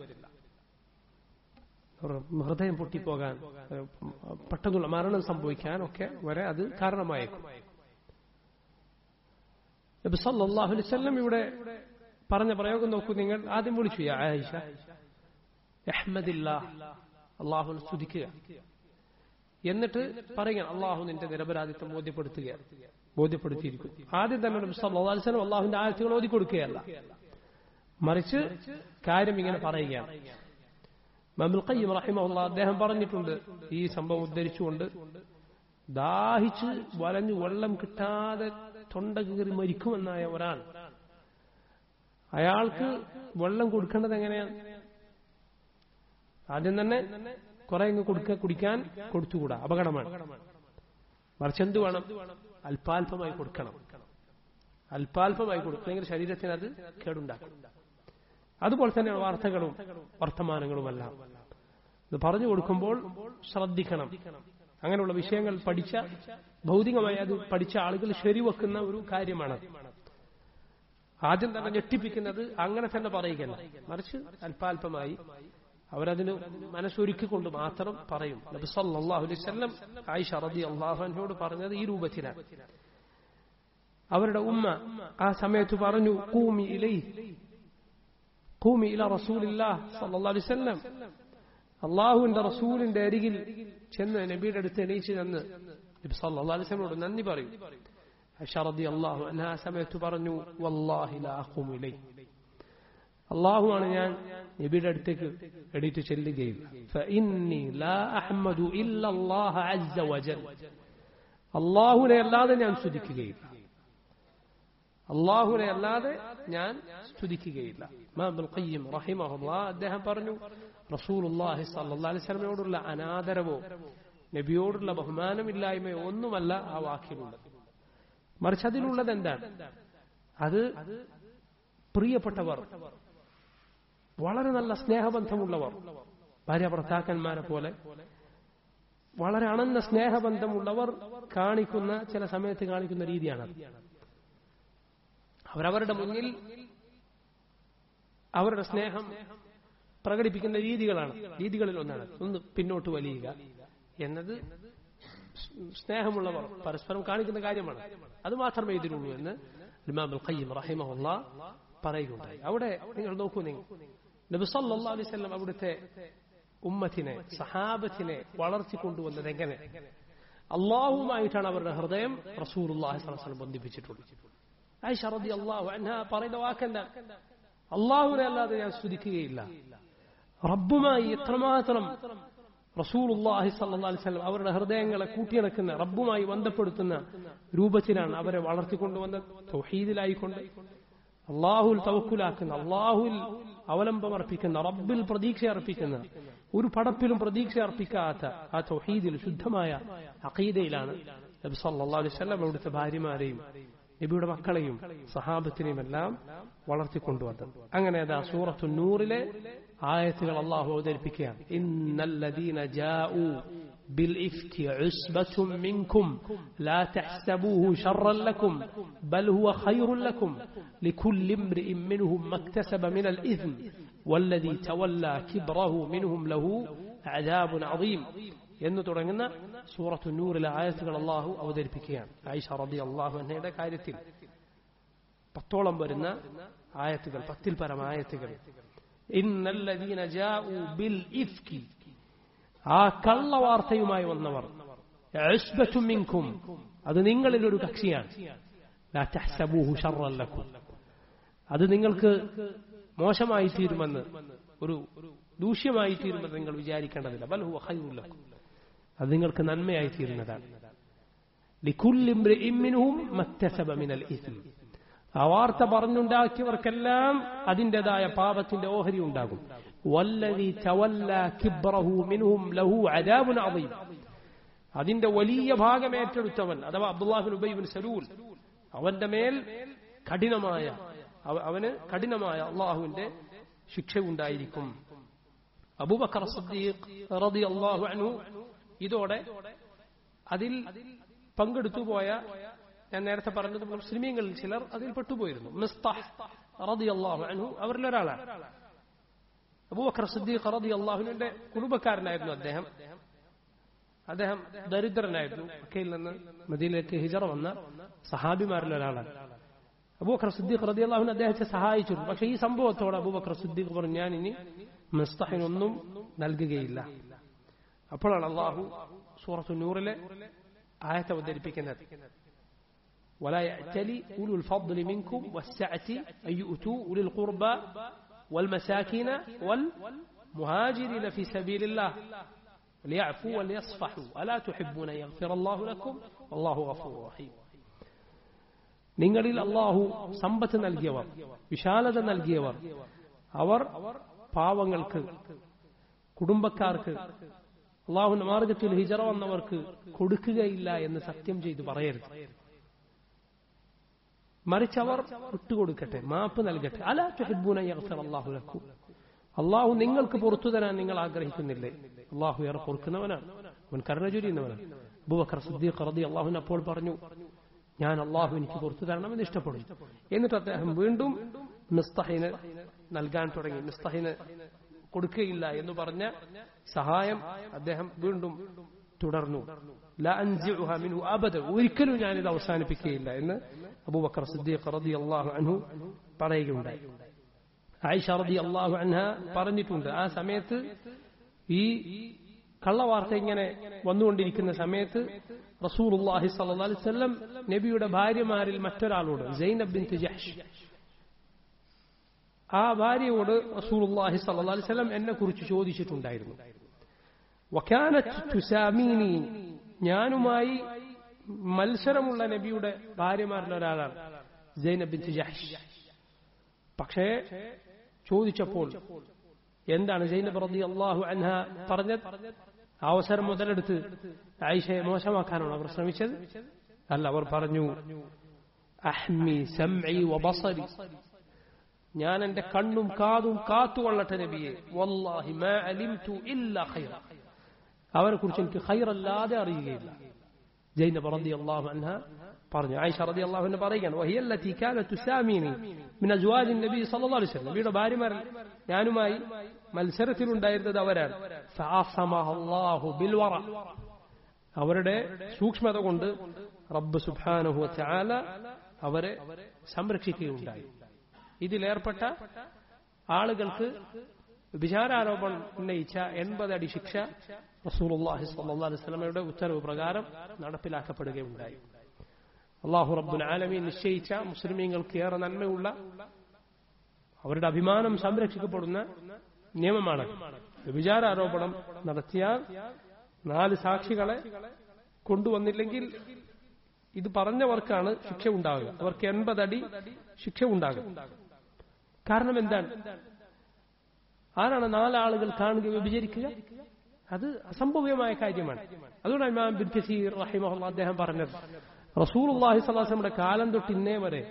ഹൃദയം പൊട്ടിപ്പോകാൻ പെട്ടെന്നുള്ള മരണം സംഭവിക്കാൻ ഒക്കെ വരെ അത് കാരണമായേക്കും നബി സല്ലല്ലാഹു അലൈഹി വസല്ലം ഇവിടെ പറഞ്ഞ പ്രയോഗം നോക്കൂ നിങ്ങൾ ആദ്യം വിളിച്ചു യാ ആയിഷ അഹ്മദില്ലാ അള്ളാഹുനെ സ്തുതിക്കുക എന്നിട്ട് പറയുക അള്ളാഹു നിന്റെ നിരപരാധിത്വം ബോധ്യപ്പെടുത്തുക ബോധ്യപ്പെടുത്തിയിരിക്കുന്നു ആദ്യം തന്നെ നബി സല്ലല്ലാഹു അലൈഹി വസല്ലം അള്ളാഹുവിന്റെ ആയത്തുകൾ ഓതി കൊടുക്കുകയല്ല മറിച്ച് കാര്യം ഇങ്ങനെ പറയുകയാണ് മബുൽ ഖയ്യം റഹിമഹുള്ള അദ്ദേഹം പറഞ്ഞിട്ടുണ്ട് ഈ സംഭവം ഉദ്ധരിച്ചുകൊണ്ട് ദാഹിച്ച് വലഞ്ഞു വെള്ളം കിട്ടാതെ തൊണ്ട കീറി മരിക്കുമെന്നായ ഒരാൾ അയാൾക്ക് വെള്ളം കൊടുക്കേണ്ടത് എങ്ങനെയാണ് ആദ്യം തന്നെ കുറെ അങ്ങ് കൊടുക്ക കുടിക്കാൻ കൊടുത്തുകൂടാ അപകടമാണ് മറിച്ച് എന്ത് വേണം അല്പാൽപമായി കൊടുക്കണം അല്പാൽപമായി കൊടുക്കുമെങ്കിൽ ശരീരത്തിന് അത് കേടുണ്ടാക്കും അതുപോലെ തന്നെയാണ് വാർത്തകളും വർത്തമാനങ്ങളുമെല്ലാം ഇത് പറഞ്ഞു കൊടുക്കുമ്പോൾ ശ്രദ്ധിക്കണം അങ്ങനെയുള്ള വിഷയങ്ങൾ പഠിച്ച ഭൗതികമായി അത് പഠിച്ച ആളുകൾ ശരിവെക്കുന്ന ഒരു കാര്യമാണ് ആദ്യം തന്നെ ഞെട്ടിപ്പിക്കുന്നത് അങ്ങനെ തന്നെ പറയുകയല്ല മറിച്ച് അല്പാൽപമായി അവരതിന് മനസ്സൊരുക്കിക്കൊണ്ട് മാത്രം പറയും നബി സല്ലല്ലാഹു അലൈഹി വസല്ലം ആയിഷ റളിയല്ലാഹു അൻഹയോട് പറഞ്ഞത് ഈ രൂപത്തിലാണ് അവരുടെ ഉമ്മ ആ സമയത്ത് പറഞ്ഞു കൂമി ഇലൈ കൂമി ഇല റസൂലില്ലാഹ് സല്ലല്ലാഹു അലൈഹി വസല്ലം അള്ളാഹുവിന്റെ റസൂലിന്റെ അരികിൽ ചെന്ന് നബിയുടെ അടുത്ത് എണീച്ച് ചെന്ന് നബി സല്ലല്ലാഹു അലൈഹി വസല്ലമോട് നന്ദി പറയും ആയിഷ റളിയല്ലാഹു അൻഹ ആ സമയത്ത് പറഞ്ഞു വല്ലാഹി ലാ അഖൂമു ഇലൈ അള്ളാഹുവാണ് ഞാൻ നബിയുടെ അടുത്തേക്ക് എണീറ്റ് ചെല്ലുകയില്ല فإني لا أحمد إلا الله عز وجل അള്ളാഹുവിനെ അല്ലാതെ ഞാൻ സ്തുതിക്കുകയില്ല അള്ളാഹുവിനെ അല്ലാതെ ഞാൻ സ്തുതിക്കുകയില്ല ഇമാം ഖയ്യിം റഹിമഹുല്ലാ അദ്ദേഹം പറഞ്ഞു റസൂലുള്ളാഹി സ്വല്ലല്ലാഹി അലൈഹി വസല്ലമയോടുള്ള അനാദരവോ നബിയോടുള്ള ബഹുമാനമില്ലായ്മയോ ഒന്നുമല്ല ആ വാക്കിലുള്ളത് മറിച്ച് അതിലുള്ളത് എന്താണ് അത് പ്രിയപ്പെട്ടവർ വളരെ നല്ല സ്നേഹബന്ധമുള്ളവർ ഭാര്യ ഭർത്താക്കന്മാരെ പോലെ വളരെ അണന്ന സ്നേഹബന്ധമുള്ളവർ കാണിക്കുന്ന ചില സമയത്ത് കാണിക്കുന്ന രീതിയാണ് അവരവരുടെ മുന്നിൽ അവരുടെ സ്നേഹം പ്രകടിപ്പിക്കുന്ന രീതികളാണ് രീതികളിൽ ഒന്നാണ് ഒന്ന് പിന്നോട്ട് വലിയുക എന്നത് സ്നേഹമുള്ളവർ പരസ്പരം കാണിക്കുന്ന കാര്യമാണ് അത് മാത്രമേ ഇതിലുള്ളൂ എന്ന് ഇമാം ഖയ്യിം റഹിമഹുല്ല പറയുകയുണ്ടായി അവിടെ നിങ്ങൾ നോക്കൂ നിങ്ങൾ നബി സല്ലല്ലാഹു അലൈഹി വസല്ലം അവിടുത്തെ ഉമ്മത്തിനെ സഹാബത്തിനെ വളർത്തിക്കൊണ്ടുവന്നത് എങ്ങനെ അള്ളാഹുമായിട്ടാണ് അവരുടെ ഹൃദയം റസൂലുള്ളാഹി സ്വല്ലല്ലാഹു അലൈഹി വസല്ലം ബന്ധിപ്പിച്ചിട്ടുള്ളത് ആയിഷ റളിയല്ലാഹു അൻഹ പറയുന്ന വാക്കെന്താ അള്ളാഹുവിനെ അല്ലാതെ ഞാൻ സ്തുതിക്കുകയില്ല റബ്ബുമായി എത്രമാത്രം റസൂലുള്ളാഹി സല്ലല്ലാഹു അലൈഹി വസല്ലം അവരുടെ ഹൃദയങ്ങളെ കൂട്ടിയിണക്കുന്ന റബ്ബുമായി ബന്ധപ്പെടുത്തുന്ന രൂപത്തിലാണ് അവരെ വളർത്തിക്കൊണ്ടുവന്നത് തൗഹീദിലായിക്കൊണ്ട് അള്ളാഹുൽ തവക്കുലാക്കുന്ന അള്ളാഹുൽ അവലംബം അർപ്പിക്കുന്ന റബ്ബിൽ പ്രതീക്ഷ അർപ്പിക്കുന്ന ഒരു പടപ്പിലും പ്രതീക്ഷ അർപ്പിക്കാത്ത ആ തൗഹീദിൽ ശുദ്ധമായ അഖീദയിലാണ് നബി സല്ലല്ലാഹു അലൈഹി വസല്ലം അവിടുത്തെ ഭാര്യമാരെയും നബിയുടെ മക്കളെയും സഹാബത്തിനെയും എല്ലാം വളർത്തിക്കൊണ്ടുവന്നത് അങ്ങനെ അതാ സൂറത്തു നൂറിലെ ആയത്തുകൾ അള്ളാഹു അവതരിപ്പിക്കുകയാണ് ഇന്നല്ലദീന ജാഊ بالإفك عصبة منكم لا تحسبوه شرا لكم بل هو خير لكم لكل امرئ منهم ما اكتسب من الإثم والذي تولى كبره منهم له عذاب عظيم എന്ന് തുടങ്ങുന്ന സൂറത്തു നൂറിലെ ആയത്തുകൾ അള്ളാഹു അവതരിപ്പിക്കുകയാണ് ആയിഷ റബി അള്ളാഹു എന്നയുടെ കാര്യത്തിൽ പത്തോളം വരുന്ന ആയത്തുകൾ പത്തിൽ പരം ആയത്തുകൾ ഇന്നല്ലദീന ജാഊ ബിൽ ഇഫ്കി ആ കള്ളവാർത്തയുമായി വന്നവർ മിൻകും അത് നിങ്ങളിൽ ഒരു കക്ഷിയാണ് അത് നിങ്ങൾക്ക് മോശമായി തീരുമെന്ന് ഒരു ദൂഷ്യമായി തീരുമെന്ന് നിങ്ങൾ വിചാരിക്കേണ്ടതില്ല ബൽഹു ഹൈറുല്ലക്കും അത് നിങ്ങൾക്ക് നന്മയായി തീരുന്നതാണ് ആ വാർത്ത പറഞ്ഞുണ്ടാക്കിയവർക്കെല്ലാം അതിൻ്റെതായ പാപത്തിന്റെ ഓഹരി ഉണ്ടാകും അതിന്റെ വലിയ ഭാഗം ഏറ്റെടുത്തവൻ അഥവാ അബ്ദുല്ലാഹിൻ ഉബൈബിൻ സലൂൽ അവന്റെ മേൽ കഠിനമായ അവന് കഠിനമായ അള്ളാഹുവിന്റെ ശിക്ഷ ഉണ്ടായിരിക്കും അബൂബക്കർ റളിയല്ലാഹു അൻഹു ഇതോടെ അതിൽ പങ്കെടുത്തു പോയ ഞാൻ നേരത്തെ പറഞ്ഞത് മുസ്ലിമീങ്ങളിൽ ചിലർ അതിൽ പെട്ടുപോയിരുന്നു മിസ്താഹ് റളിയല്ലാഹു അൻഹു അവരിൽ ഒരാളാണ് അബൂബക്കർ സിദ്ദീഖ് റളിയല്ലാഹുവിന്റെ കുടുംബക്കാരനായിരുന്നു അദ്ദേഹം അദ്ദേഹം ദരിദ്രനായിരുന്നു മക്കയിൽ നിന്ന് മദീനയിലേക്ക് ഹിജറ വന്ന സഹാബിമാരിൽ ഒരാളാണ് അബൂബക്കർ സിദ്ദീഖ് റളിയല്ലാഹുവിനെ അദ്ദേഹത്തെ സഹായിച്ചിരുന്നു പക്ഷെ ഈ സംഭവത്തോടെ അബൂബക്കർ സിദ്ദീഖ് പറഞ്ഞു ഞാൻ ഇനി മിസ്തഹിനൊന്നും നൽകുകയില്ല അപ്പോഴാണ് അള്ളാഹു സൂറത്തു നൂറിലെ ആയത്ത് അവതരിപ്പിക്കുന്നത് ولا يأتلي أولو الفضل منكم والسعة أن يؤتوا أولي القربى والمساكين والمهاجرين في سبيل الله وليعفوا وليصفحوا ألا تحبون أن يغفر الله لكم والله غفور رحيم നിങ്ങളിൽ അള്ളാഹു സമ്പത്ത് നൽകിയവർ വിശാലത നൽകിയവർ അവർ പാവങ്ങൾക്ക് കുടുംബക്കാർക്ക് അള്ളാഹുന്റെ മാർഗത്തിൽ ഹിജറ വന്നവർക്ക് കൊടുക്കുകയില്ല എന്ന് സത്യം ചെയ്ത് പറയരുത് മറിച്ചവർ വിട്ടുകൊടുക്കട്ടെ മാപ്പ് നൽകട്ടെ അലാ തുഹിബ്ബൂന യഗ്ഫിർ അല്ലാഹു ലക്കും അള്ളാഹു നിങ്ങൾക്ക് പുറത്തു തരാൻ നിങ്ങൾ ആഗ്രഹിക്കുന്നില്ലേ അള്ളാഹു ഏറെ പൊറുക്കുന്നവനാണ് അവൻ കരുണ ചൊരിയുന്നവനാണ് അബൂബക്കർ സിദ്ദീഖ് റതി അള്ളാഹുവിന് അപ്പോൾ പറഞ്ഞു ഞാൻ അള്ളാഹു എനിക്ക് പുറത്തു തരണമെന്ന് ഇഷ്ടപ്പെടും എന്നിട്ട് അദ്ദേഹം വീണ്ടും മിസ്തഹിന് നൽകാൻ തുടങ്ങി മിസ്തഹിന് കൊടുക്കുകയില്ല എന്ന് പറഞ്ഞ സഹായം അദ്ദേഹം വീണ്ടും തുടർന്നു ഒരിക്കലും ഞാനിത് അവസാനിപ്പിക്കുകയില്ല എന്ന് അബൂബക്കർ സിദ്ദീഖ് റതി അള്ളാഹു അൻഹു പറയുകയുണ്ടായി ആയിഷ റതി അള്ളാഹു അൻഹ പറഞ്ഞിട്ടുണ്ട് ആ സമയത്ത് ഈ കള്ളവാർത്ത ഇങ്ങനെ വന്നുകൊണ്ടിരിക്കുന്ന സമയത്ത് റസൂലുള്ളാഹി സ്വല്ലല്ലാഹി അലൈഹി വസല്ലം നബിയുടെ ഭാര്യമാരിൽ മറ്റൊരാളോട് സൈനബ് ബിൻത് ജഹ്ഷ് ആ ഭാര്യയോട് റസൂലുള്ളാഹി സ്വല്ലല്ലാഹി അലൈഹി വസല്ലം എന്നെ കുറിച്ച് ചോദിച്ചിട്ടുണ്ടായിരുന്നു വകാനത് തുസാമീനി ഞാനുമായി മത്സരമുള്ള നബിയുടെ ഭാര്യമാരിൽ ഒരാളാണ് സൈനബ് ബിൻത് ജഹ്ഷ് പക്ഷേ ചോദിച്ചപ്പോൾ എന്താണ് ജൈനബ് റതി അള്ളാഹു അൻഹ പറഞ്ഞത് ആ അവസരം മുതലെടുത്ത് ആയിഷയെ മോശമാക്കാനാണ് അവർ ശ്രമിച്ചത് അല്ല അവർ പറഞ്ഞു അഹ്മി സംഇ വബസരി ഞാൻ എന്റെ കണ്ണും കാതും കാത്തുകൊള്ളട്ടെ നബിയെ വല്ലാഹി മാ അലിംതു ഇല്ല ഖൈറ അവരെ കുറിച്ച് എനിക്ക് ഖൈറല്ലാതെ അറിയുകയില്ല ജൈനബ് റതി അള്ളാഹു അൻഹ പറഞ്ഞു ആയിഷ റതി അള്ളാഹുവിനെ പറയുകയാണ് വഹിയല്ലത്തി കാനത്ത് തുസാമീനി മിൻ അസ്വാജി നബി സല്ലല്ലാഹു അലൈഹി വസല്ലം നബിയുടെ ഭാര്യമാരിൽ ഞാനുമായി മത്സരത്തിലുണ്ടായിരുന്നത് അവരാണ് ഫഅസമഹ അല്ലാഹു ബിൽവറ അവരുടെ സൂക്ഷ്മത കൊണ്ട് റബ്ബ് സുബ്ഹാനഹു വതആല അവരെ സംരക്ഷിക്കുകയുണ്ടായി ഇതിലേർപ്പെട്ട ആളുകൾക്ക് വിചാരാരോപണം ഉന്നയിച്ച എൺപത് അടി ശിക്ഷ റസൂലുള്ളാഹി സ്വല്ലല്ലാഹു അലൈഹി വസല്ലമയുടെ ഉത്തരവ് പ്രകാരം നടപ്പിലാക്കപ്പെടുകയുണ്ടായി അള്ളാഹു റബ്ബുൽ ആലമീൻ നിശ്ചയിച്ച മുസ്ലിമീങ്ങൾക്ക് ഏറെ നന്മയുള്ള അവരുടെ അഭിമാനം സംരക്ഷിക്കപ്പെടുന്ന നിയമമാണ് വിചാരാരോപണം നടത്തിയാൽ നാല് സാക്ഷികളെ കൊണ്ടുവന്നില്ലെങ്കിൽ ഇത് പറഞ്ഞവർക്കാണ് ശിക്ഷ ഉണ്ടാകുക അവർക്ക് എൺപതടി ശിക്ഷ ഉണ്ടാകും കാരണം എന്താണ് ആരാണ് നാലാളുകൾ കാണുക വിഭജിക്കുക അത് അസംഭവ്യമായ കാര്യമാണ് അതുകൊണ്ടാണ് ഇമാം ബിൻ കസീർ റഹിമഹുള്ള അദ്ദേഹം പറഞ്ഞത് റസൂലുള്ളാഹി സ്വലാസ്ലമിയുടെ കാലം തൊട്ട് ഇന്നേ വരെ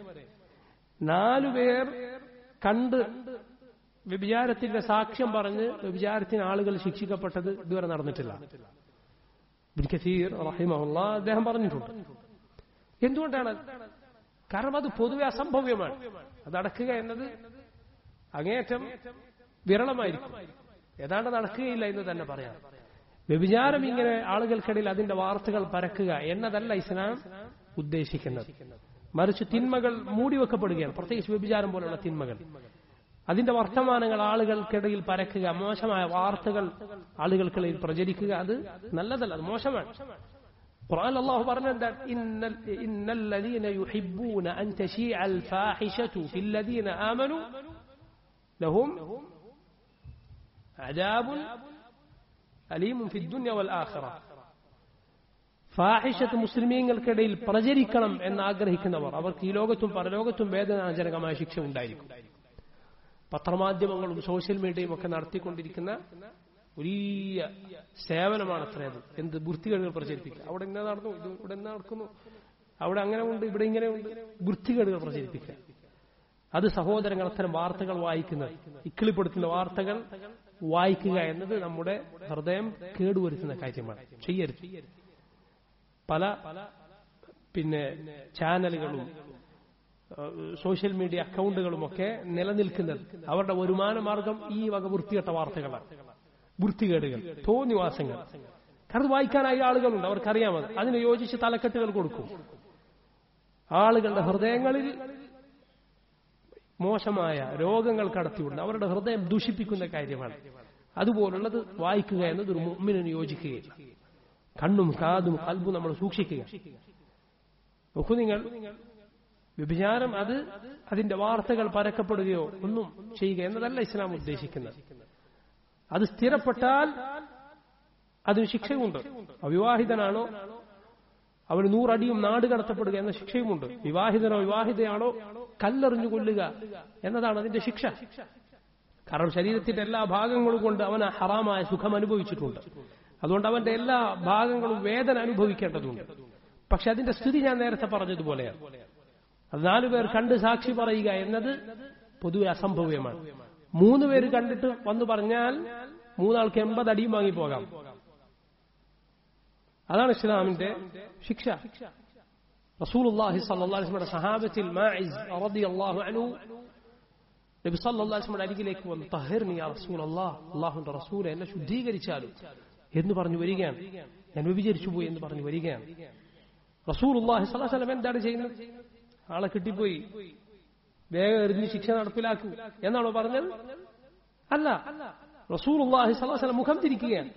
നാലുപേർ കണ്ട് വ്യഭിചാരത്തിന്റെ സാക്ഷ്യം പറഞ്ഞ് വ്യഭിചാരത്തിന് ആളുകൾ ശിക്ഷിക്കപ്പെട്ടത് ഇതുവരെ നടന്നിട്ടില്ല ബിൻ കസീർ റഹിമഹുള്ള അദ്ദേഹം പറഞ്ഞിട്ടുണ്ട് എന്തുകൊണ്ടാണ് കാരണം അത് പൊതുവെ അസംഭവ്യമാണ് അത് അടക്കുക എന്നത് അങ്ങേയറ്റം വിരളമായിരിക്കും ഏതാണ്ട് നടക്കുകയില്ല എന്ന് തന്നെ പറയാം വ്യഭിചാരം ഇങ്ങനെ ആളുകൾക്കിടയിൽ അതിന്റെ വാർത്തകൾ പരക്കുക എന്നതല്ല ഇസ്ലാം ഉദ്ദേശിക്കുന്നത് മറിച്ച് തിന്മകൾ മൂടിവെക്കപ്പെടുകയാണ് പ്രത്യേകിച്ച് വ്യഭിചാരം പോലുള്ള തിന്മകൾ അതിന്റെ വർത്തമാനങ്ങൾ ആളുകൾക്കിടയിൽ പരക്കുക മോശമായ വാർത്തകൾ ആളുകൾക്കിടയിൽ പ്രചരിക്കുക അത് നല്ലതല്ല അത് മോശമാണ് ഖുർആൻ അല്ലാഹു പറഞ്ഞെന്താ ഇന്നൽ ഇന്നല്ലദീന യുഹിബ്ബൂന അൻ തശീഅൽ ഫാഹിഷതു ഫില്ലദീന ആമനു ലഹും അദാബുൻ അലീമുൻ ഫിദ്ദുനിയ വൽ ആഖിറ ഫാഹിഷത്ത് മുസ്ലിമീങ്ങൾക്കിടയിൽ പ്രചരിക്കണം എന്ന് ആഗ്രഹിക്കുന്നവർ അവർക്ക് ഈ ലോകത്തും പരലോകത്തും വേദനാജനകമായ ശിക്ഷ ഉണ്ടായിരിക്കും പത്രമാധ്യമങ്ങളും സോഷ്യൽ മീഡിയയും ഒക്കെ നടത്തിക്കൊണ്ടിരിക്കുന്ന വലിയ സേവനമാണ് അത്രയത് എന്ത് വൃത്തികേടുകൾ പ്രചരിപ്പിക്കുക അവിടെ ഇങ്ങനെ നടന്നു ഇത് ഇവിടെ ഇങ്ങനെ നടക്കുന്നു അവിടെ അങ്ങനെ ഉണ്ട് ഇവിടെ ഇങ്ങനെ ഉണ്ട് വൃത്തികേടുകൾ പ്രചരിപ്പിക്കുക അത് സഹോദരങ്ങൾ അത്തരം വാർത്തകൾ വായിക്കുന്നത് ഇക്കിളിപ്പെടുത്തുന്ന വാർത്തകൾ വായിക്കുക എന്നത് നമ്മുടെ ഹൃദയം കേടുവരുത്തുന്ന കാര്യമാണ് ചെയ്യരുത് പല പിന്നെ ചാനലുകളും സോഷ്യൽ മീഡിയ അക്കൗണ്ടുകളുമൊക്കെ നിലനിൽക്കുന്നത് അവരുടെ വരുമാന മാർഗം ഈ വക വൃത്തികെട്ട വാർത്തകളാണ് വൃത്തികേടുകൾ തോന്നിവാസങ്ങൾ കാരണം വായിക്കാനായി ആളുകളുണ്ട് അവർക്കറിയാമത് അതിന് യോജിച്ച് തലക്കെട്ടുകൾ കൊടുക്കും ആളുകളുടെ ഹൃദയങ്ങളിൽ മോശമായ രോഗങ്ങൾ കടത്തിവിടുന്ന അവരുടെ ഹൃദയം ദൂഷിപ്പിക്കുന്ന കാര്യമാണ് അതുപോലുള്ളത് വായിക്കുക എന്നത് ഒരു മുമ്മിനു യോജിക്കുകയില്ല കണ്ണും കാതും കൽബും നമ്മൾ സൂക്ഷിക്കുക നോക്കൂ നിങ്ങൾ വ്യഭിചാരം അത് അതിന്റെ വാർത്തകൾ പരക്കപ്പെടുകയോ ഒന്നും ചെയ്യുക എന്നതല്ല ഇസ്ലാം ഉദ്ദേശിക്കുന്നത് അത് സ്ഥിരപ്പെട്ടാൽ അതിന് ശിക്ഷയുമുണ്ട് അവിവാഹിതനാണോ അവന് നൂറടിയും നാട് കടത്തപ്പെടുക എന്ന ശിക്ഷയുമുണ്ട് വിവാഹിതനോ വിവാഹിതയാണോ കല്ലെറിഞ്ഞു കൊല്ലുക എന്നതാണ് അതിന്റെ ശിക്ഷ കാരണം ശരീരത്തിന്റെ എല്ലാ ഭാഗങ്ങളും കൊണ്ട് അവൻ ഹറാമായ സുഖം അനുഭവിച്ചിട്ടുണ്ട് അതുകൊണ്ട് അവന്റെ എല്ലാ ഭാഗങ്ങളും വേദന അനുഭവിക്കേണ്ടതുണ്ട് പക്ഷെ അതിന്റെ സ്ഥിതി ഞാൻ നേരത്തെ പറഞ്ഞതുപോലെയാണ് അത് നാലുപേർ കണ്ട് സാക്ഷി പറയുക എന്നത് പൊതുവെ അസംഭവ്യമാണ് മൂന്ന് പേര് കണ്ടിട്ട് വന്നു പറഞ്ഞാൽ മൂന്നാൾക്ക് എൺപത് അടിയും വാങ്ങിപ്പോകാം അതാണ് ഇസ്ലാമിന്റെ ശിക്ഷ റസൂലുള്ളാഹി സ്വല്ലല്ലാഹു അലൈഹി വസല്ലം സഹാബത്തിൽ മാഇസ് റളിയല്ലാഹു അൻഹു നബി സല്ലല്ലാഹു അലൈഹി വസല്ലം അരികിലേക്ക് വന്നു തഹിർനി യാ റസൂലല്ലാഹ് അല്ലാഹുവിന്റെ റസൂലെ എന്നെ ശുദ്ധീകരിച്ചാലും എന്ന് പറഞ്ഞു വരികയാണ് ഞാൻ വിഭജിച്ചു പോയി എന്ന് പറഞ്ഞു വരികയാണ് റസൂലുള്ളാഹി സ്വല്ലല്ലാഹു അലൈഹി വസല്ലം എന്താണ് ചെയ്യുന്നത് ആളെ കിട്ടിപ്പോയി വേഗം എറിഞ്ഞ് ശിക്ഷ നടപ്പിലാക്കൂ എന്നാണോ പറഞ്ഞത് അല്ല റസൂലുള്ളാഹി സ്വല്ലല്ലാഹു അലൈഹി വസല്ലം മുഖം തിരിക്കുകയാണ്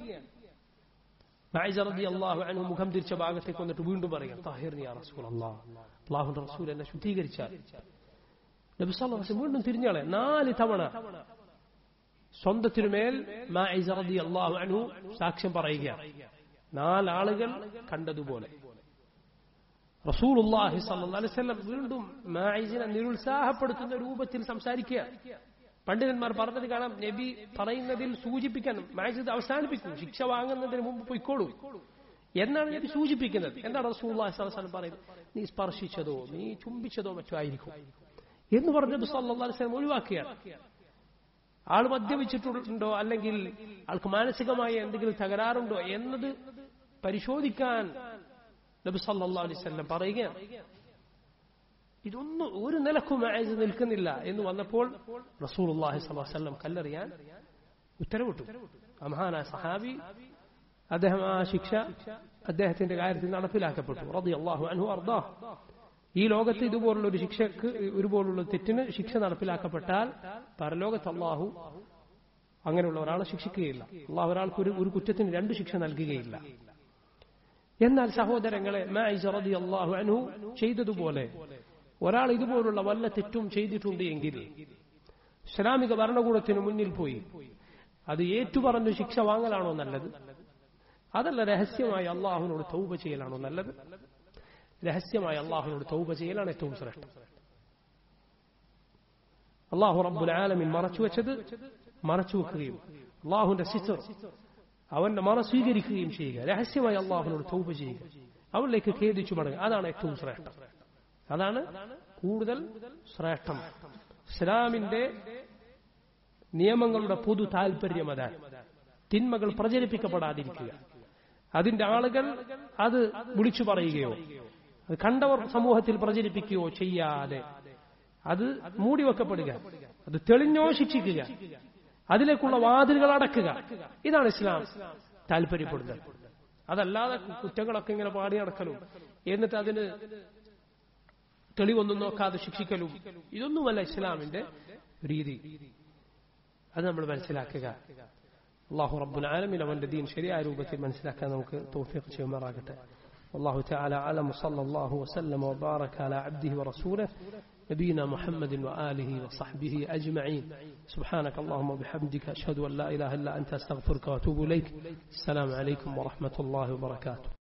അള്ളാഹു അനു മുഖം തിരിച്ച ഭാഗത്തേക്ക് വന്നിട്ട് വീണ്ടും പറയാം താഹിർനി യാ റസൂൽ അള്ളാഹ് അള്ളാഹുന്റെ റസൂൽ എന്നെ ശുദ്ധീകരിച്ചാൽ നബി സല്ലല്ലാഹു വീണ്ടും തിരിഞ്ഞാളെ നാല് തവണ സ്വന്തത്തിനുമേൽ റതി അള്ളാഹു അനു സാക്ഷ്യം പറയുകയാണ് നാലാളുകൾ കണ്ടതുപോലെ റസൂലുള്ളാഹി സല്ലല്ലാഹു അലൈഹി വസല്ലം വീണ്ടും മായിസിനെ നിരുത്സാഹപ്പെടുത്തുന്ന രൂപത്തിൽ സംസാരിക്കുക പണ്ഡിതന്മാർ പറഞ്ഞത് കാണാം നബി പറയുന്നതിൽ സൂചിപ്പിക്കാൻ മായിസ് അവസാനിപ്പിക്കും ശിക്ഷ വാങ്ങുന്നതിന് മുമ്പ് പൊയ്ക്കോളൂ എന്നാണ് നബി സൂചിപ്പിക്കുന്നത് എന്താണ് റസൂലുള്ളാഹി സ്വല്ലല്ലാഹു അലൈഹി വസല്ലം പറയുന്നത് നീ സ്പർശിച്ചതോ നീ ചുംബിച്ചതോ മറ്റോ ആയിരിക്കും എന്ന് പറഞ്ഞ നബി സല്ലല്ലാഹു അലൈഹി വസല്ലം ഒഴിവാക്കുകയാണ് ആൾ മദ്യപിച്ചിട്ടുണ്ടോ അല്ലെങ്കിൽ ആൾക്ക് മാനസികമായ എന്തെങ്കിലും തകരാറുണ്ടോ എന്നത് പരിശോധിക്കാൻ നബി സല്ലല്ലാഹു അലൈഹി വസല്ലം പറയുകയാണ് ഇതൊന്നും ഒരു നിലക്കും ആയത് നിൽക്കുന്നില്ല എന്ന് വന്നപ്പോൾ റസൂലുള്ളാഹി സ്വല്ലല്ലാഹു അലൈഹി വസല്ലം കല്ലെറിയാൻ ഉത്തരവിട്ടു ആ മഹാനായ സഹാബി അദ്ദേഹം ആ ശിക്ഷ അദ്ദേഹത്തിന്റെ കാര്യത്തിൽ നടപ്പിലാക്കപ്പെട്ടു റളിയല്ലാഹു അൻഹു അർദാഹ് ഈ ലോകത്ത് ഇതുപോലുള്ള ഒരു ശിക്ഷക്ക് ഇതുപോലുള്ള തെറ്റിന് ശിക്ഷ നടപ്പിലാക്കപ്പെട്ടാൽ പരലോകത്ത് അള്ളാഹു അങ്ങനെയുള്ള ഒരാളെ ശിക്ഷിക്കുകയില്ല അള്ളാഹു ഒരാൾക്ക് ഒരു ഒരു കുറ്റത്തിന് രണ്ട് ശിക്ഷ നൽകുകയില്ല എന്നാൽ സഹോദരങ്ങളെ റതി അള്ളാഹു അനു ചെയ്തതുപോലെ ഒരാൾ ഇതുപോലുള്ള വല്ല തെറ്റും ചെയ്തിട്ടുണ്ട് എങ്കിൽ ഇസ്ലാമിക ഭരണകൂടത്തിന് മുന്നിൽ പോയി അത് ഏറ്റുപറഞ്ഞ് ശിക്ഷ വാങ്ങലാണോ നല്ലത് അതല്ല രഹസ്യമായി അള്ളാഹുവിനോട് തൗബ ചെയ്യലാണോ നല്ലത് രഹസ്യമായി അള്ളാഹുവിനോട് തൗബ ചെയ്യലാണ് ഏറ്റവും ശ്രേഷ്ഠം അള്ളാഹു റബ്ബുൽ ആലമിൻ മറച്ചു വെച്ചത് മറച്ചു വെക്കുകയും അള്ളാഹുവിന്റെ സിറ്റർ അവന്റെ മറ സ്വീകരിക്കുകയും ചെയ്യുക രഹസ്യമായി അള്ളാഹുവിനോട് തൗബ ചെയ്യുക അവളിലേക്ക് ഖേദിച്ചു മടങ്ങുക അതാണ് ഏറ്റവും ശ്രേഷ്ഠം അതാണ് കൂടുതൽ ശ്രേഷ്ഠം ഇസ്ലാമിന്റെ നിയമങ്ങളുടെ പൊതു താല്പര്യം അതാണ് തിന്മകൾ പ്രചരിപ്പിക്കപ്പെടാതിരിക്കുക അതിന്റെ ആളുകൾ അത് വിളിച്ചു പറയുകയോ അത് കണ്ടവർ സമൂഹത്തിൽ പ്രചരിപ്പിക്കുകയോ ചെയ്യാതെ അത് മൂടിവെക്കപ്പെടുക അത് തെളിഞ്ഞോ ശിക്ഷിക്കുക അതിലേക്കുള്ള വാതിലുകൾ അടക്കുക ഇതാണ് ഇസ്ലാം താല്പര്യപ്പെടുന്നത് അതല്ലാതെ കുറ്റങ്ങളൊക്കെ ഇങ്ങനെ പാടി നടക്കലും എന്നിട്ട് അതിന് തെളിവൊന്നും നോക്കാതെ ശിക്ഷിക്കലും ഇതൊന്നുമല്ല ഇസ്ലാമിന്റെ രീതി അത് നമ്മൾ മനസ്സിലാക്കുക അള്ളാഹു റബ്ബുൽ ആലമിൻ അവന്റെ ദീൻ ശരിയായ രൂപത്തിൽ മനസ്സിലാക്കാൻ നമുക്ക് തോഫിക്ക് ചെയ്യുമാറാകട്ടെ والله تعالى أعلم صلى الله وسلم وبارك على عبده ورسوله نبينا محمد وآله وصحبه أجمعين سبحانك اللهم وبحمدك أشهد أن لا إله إلا أنت أستغفرك وأتوب إليك السلام عليكم ورحمة الله وبركاته